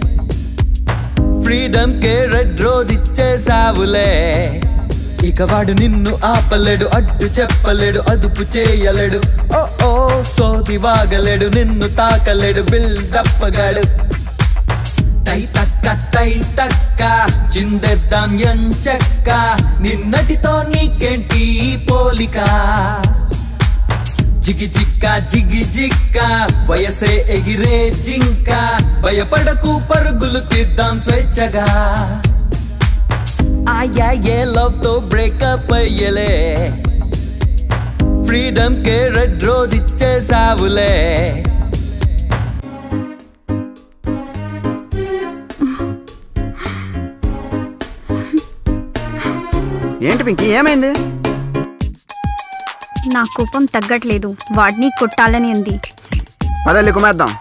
ఫ్రీడమ్ కే రెడ్ రోజ్ ఇచ్చేసావులే ఇక వాడు నిన్ను ఆపలేడు అడ్డు చెప్పలేడు అదుపు చేయలేడు ఓ ఓ సోది వాగలేడు నిన్ను తాకలేడు బిల్డప్ గాడు టై తక్క టై తక్క చిందెద్దాం ఎంచక్క నిన్నటితో నీకేంటి ఈ పోలిక జిగి జిక్క జిగి జిక్క వయసే ఎగిరే జింక భయపడకు పరుగులు తీద్దాం స్వేచ్ఛగా ఆయా ఏ లవ్ తో బ్రేకప్ అయ్యలే ఫ్రీడమ్ కే రెడ్ రోజ్ ఇచ్చేసావులే ఏంటి పింకీ ఏమైంది నా కోపం తగ్గట్లేదు వాడిని కొట్టాలని ఉంది పదల్లి కుమేద్దాం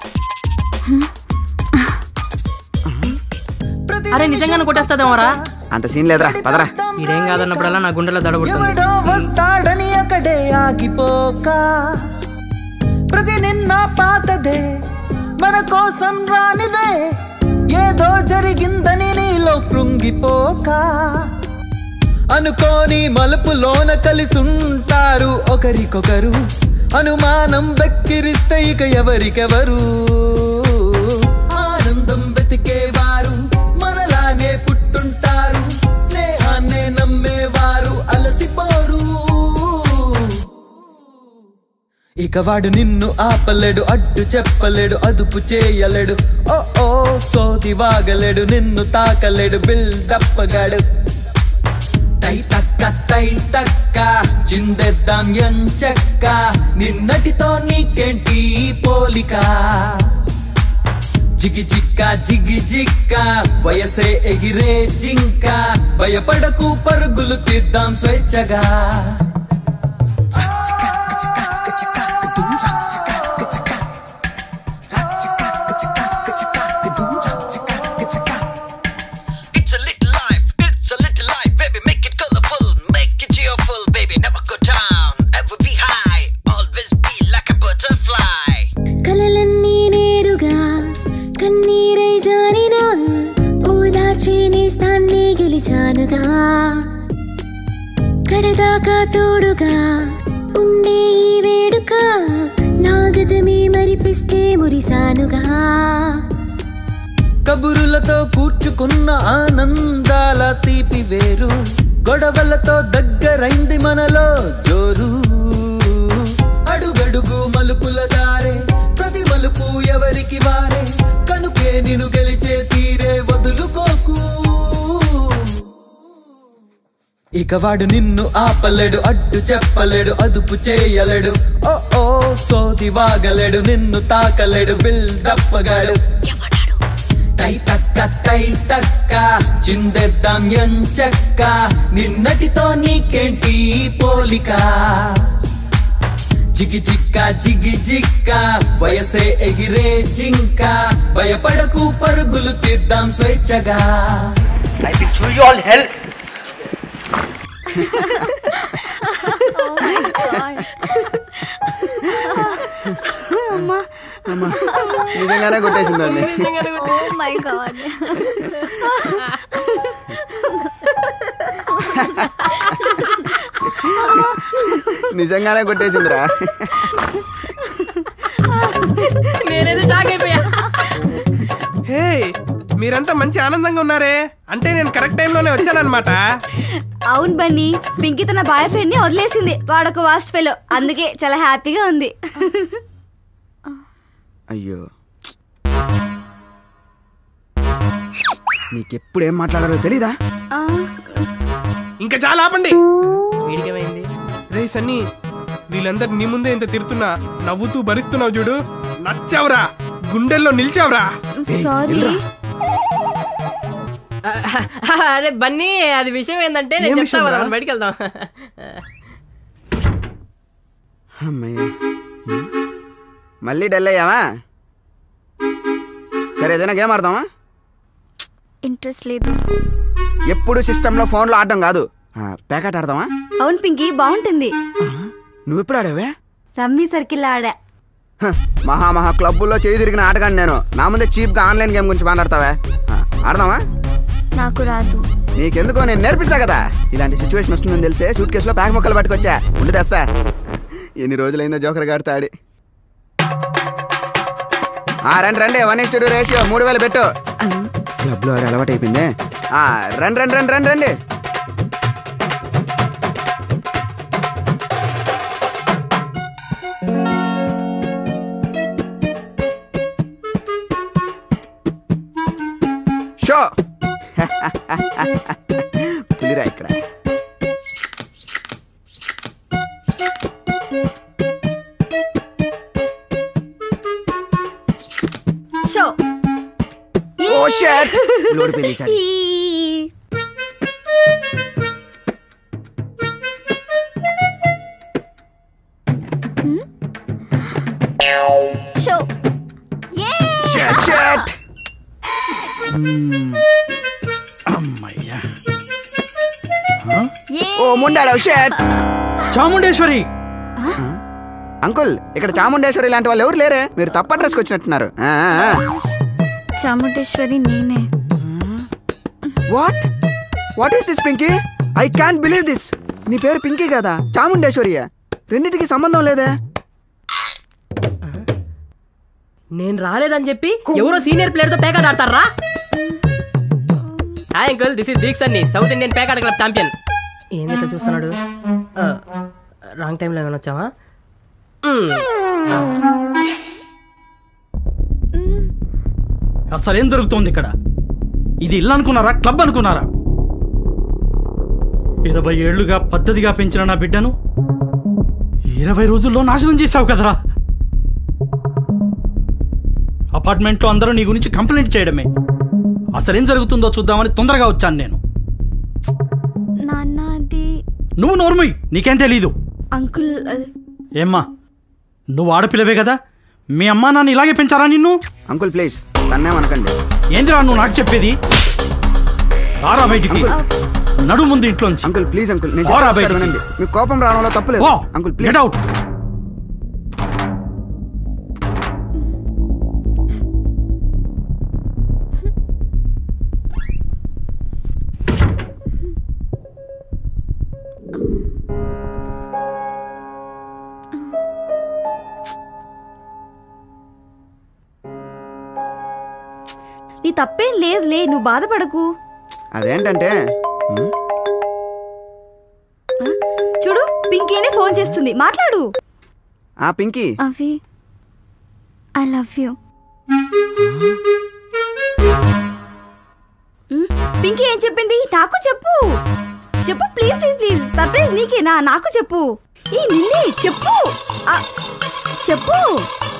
అరే నిజంగానే కొట్టేస్తుందేమోరా అంత సీన్ లేదురా పదరా ఇదేం కాదన్నప్పుడల్లా నా గుండెలో దడబడుతుంది ఎవడో వస్తాడని అక్కడే ఆగిపోక ప్రతి నిన్న పాతదే మన కోసం రానిదే ఏదో జరిగిందని నీలో కృంగిపోక అనుకోని మలుపులోన కలిసుంటారు ఒకరికొకరు అనుమానం వెక్కిరిస్తే ఇక ఎవరికెవరు ఆనందం వెతికేవారు మనలానే పుట్టుంటారు స్నేహాన్నే నమ్మేవారు అలసిపోరు ఇక వాడు నిన్ను ఆపలేడు అడ్డు చెప్పలేడు అదుపు చేయలేడు ఓ ఓ సోది వాగలేడు నిన్ను తాకలేడు బిల్డప్ గాడు టై తక్క టై తక్క చిందెద్దాం ఎంచక్క నిన్నటితో నీకేంటి ఈ పోలిక జిగి జిక్క జిగి జిక్క వయసే ఎగిరే జింక భయపడకు పరుగులు తీద్దాం స్వేచ్ఛగా It's a little life, it's a little life, baby. Make it colorful, make it cheerful, baby. Never go down, ever be high, always be like a butterfly. కలలన్నీ నేరుగా కన్నీరై జారినా ఓదార్చి నేస్తాన్ని గెలిచానుగా కడదాకా తోడుగా ఉండే ఈ వేడుక నాగదమే మరిపిస్తే మురిసానుగా కబురులతో కూర్చుకున్న ఆనందాల తీపి వేరు గొడవలతో దగ్గరైంది మనలో జోరు అడుగడుగు మలుపుల దారే ప్రతి మలుపు ఎవరికి వారే కనుకే నిన్ను గెలిచే తీరే వదులుకోకు ఇక వాడు నిన్ను ఆపలేడు అడ్డు చెప్పలేడు అదుపు చేయలేడు ఓ ఓ సోది వాగలేడు నిన్ను తాకలేడు బిల్డప్ గాడు టై తక్క టై తక్క చిందెద్దాం ఎంచక్క నిన్నటితో నీకేంటి ఈ పోలిక జిగి జిక్క జిగి జిక్క వయసే ఎగిరే జింక భయపడకు పరుగులు తీద్దాం స్వేచ్ఛగా I will show you all hell. అమ్మా అమ్మా నిజంగానే కొట్టేసిందండి ఓ మై గాడ్ నిజంగానే కొట్టేసిందిరా నేనేదో షాక్ అయిపోయా మీరంతా మంచి ఆనందంగా ఉన్నారే అంటే నేను కరెక్ట్ టైంలోనే వచ్చానన్నమాట అవును బన్నీ పింకీ తన బాయ్ ఫ్రెండ్ ని వదిలేసింది వాడొక వాస్ట్ ఫెలో అందుకే చాలా హ్యాపీగా ఉంది అయ్యో నీకెప్పుడు ఏం మాట్లాడాలో తెలీదా ఇంకా చాలా ఆపండి వీడికేమైంది రే సన్నీ వీళ్ళందరు నీ ముందే ఇంత తిరుతున్నా నవ్వుతూ భరిస్తున్నావు చూడు నచ్చావురా గుండెల్లో నిలిచావురా సారీ అరే బన్నీ అది విషయం ఏంటంటే ఏం నేను చెప్తా విషయం కదా రా? మనం బయటికి వెళ్దాం అమ్మయ్య హ్మ్. మళ్ళీ డల్ అయ్యావా సరే ఏదైనా గేమ్ ఆడదామా ఇంట్రెస్ట్ లేదు ఎప్పుడు సిస్టంలో ఫోన్లో ఆడడం కాదు ఆ, ప్యాకెట్ ఆడదామా అవును పింకీ బాగుంటుంది నువ్వు ఎప్పుడు ఆడావే రమ్మీ సర్కిల్ ఆడా హ, మహా మహా క్లబ్బుల్లో చేయి తిరిగిన ఆటగాను నేను నా ముందే చీప్గా ఆన్లైన్ గేమ్ గురించి మాట్లాడతావా ఆ, ఆడదామా నాకు రాదు నీకెందుకో నేను నేర్పిస్తా కదా ఇలాంటి సిచ్యువేషన్ వస్తుందని తెలిసే సూట్ కేసులో ప్యాక్ మొక్కలు పట్టుకొచ్చా ఉండి తెస్తా ఎన్ని రోజులైందో జోకర్ గారితో ఆడి ఆ రండి రండి వన్ ఇస్ టూ రేషియో మూడు వేలు పెట్టు క్లబ్లో ఆడి అలవాటు అయిపోయిందే ఆ, రండి రండి రండి రండి రండి షో పులిరా ఇక్కడ షో ఓ షట్ ఓడిపోయింది ఈసారి. షో షట్ షట్ అమ్మయ్యా ఓ ముండాడు షట్ చాముండేశ్వరి అంకుల్ ఇక్కడ చాముండేశ్వరి లాంటి వాళ్ళు ఎవరు లేరే మీరు తప్ప అడ్రస్కి వచ్చినట్టున్నారు చాముండేశ్వరి నేనే what what is this Pinky I can't believe this నీ పేరు పింకీ కదా చాముండేశ్వరియా రెండింటికి సంబంధం లేదే నేను రాలేదని చెప్పి ఎవరో సీనియర్ ప్లేయర్ తో పేకాట ఆడతారా హాయ్ అంకుల్ దిస్ ఇస్ దీక్ సన్నీ సౌత్ ఇండియన్ పేకాట క్లబ్ ఛాంపియన్ ఏంది ఇట్లా చూస్తున్నాడు రాంగ్ టైంలో ఏమైనా వచ్చావా మ్మ్. అసలు ఏం జరుగుతోంది ఇక్కడ ఇది ఇల్లు అనుకున్నారా క్లబ్ అనుకున్నారా ఇరవై ఏళ్లుగా పద్ధతిగా పెంచిన నా బిడ్డను ఇరవై రోజుల్లో నాశనం చేశావు కదరా అపార్ట్మెంట్లో అందరూ నీ గురించి కంప్లైంట్ చేయడమే అసలేం జరుగుతుందో చూద్దామని తొందరగా వచ్చాను నేను నాన్న అది నువ్వు నోర్మయ్ నీకేం తెలీదు అంకుల్ ఏమ్మా నువ్వు ఆడపిల్లవే కదా మీ అమ్మా నాన్న ఇలాగే పెంచారా నిన్ను అంకుల్ ప్లీజ్ తన్నేమనకండి ఏందిరా నువ్వు నాకు చెప్పేది రారా బయటికి నడు ముందు ఇంట్లోంచి అంకుల్ ప్లీజ్ అంకుల్ నేను పోరా చెప్పేది బయటికి. వినండి మీకు కోపం రావడంలో తప్పులేదు పో. Uncle please Get out. నీ తప్పేం లేదులే నువ్వు బాధపడకు అదేంటంటే హ్మ్? చూడు పింకీనే ఫోన్ చేస్తుంది మాట్లాడు ఆ పింకీ అవి ఐ లవ్ యూ ఉమ్, పింకీ ఏం చెప్పింది నాకు చెప్పు చెప్పు ప్లీజ్ ప్లీజ్ ప్లీజ్ సర్ప్రైజ్ నీకేనా నాకు చెప్పు ఈ నిన్నే చెప్పు ఆ, చెప్పు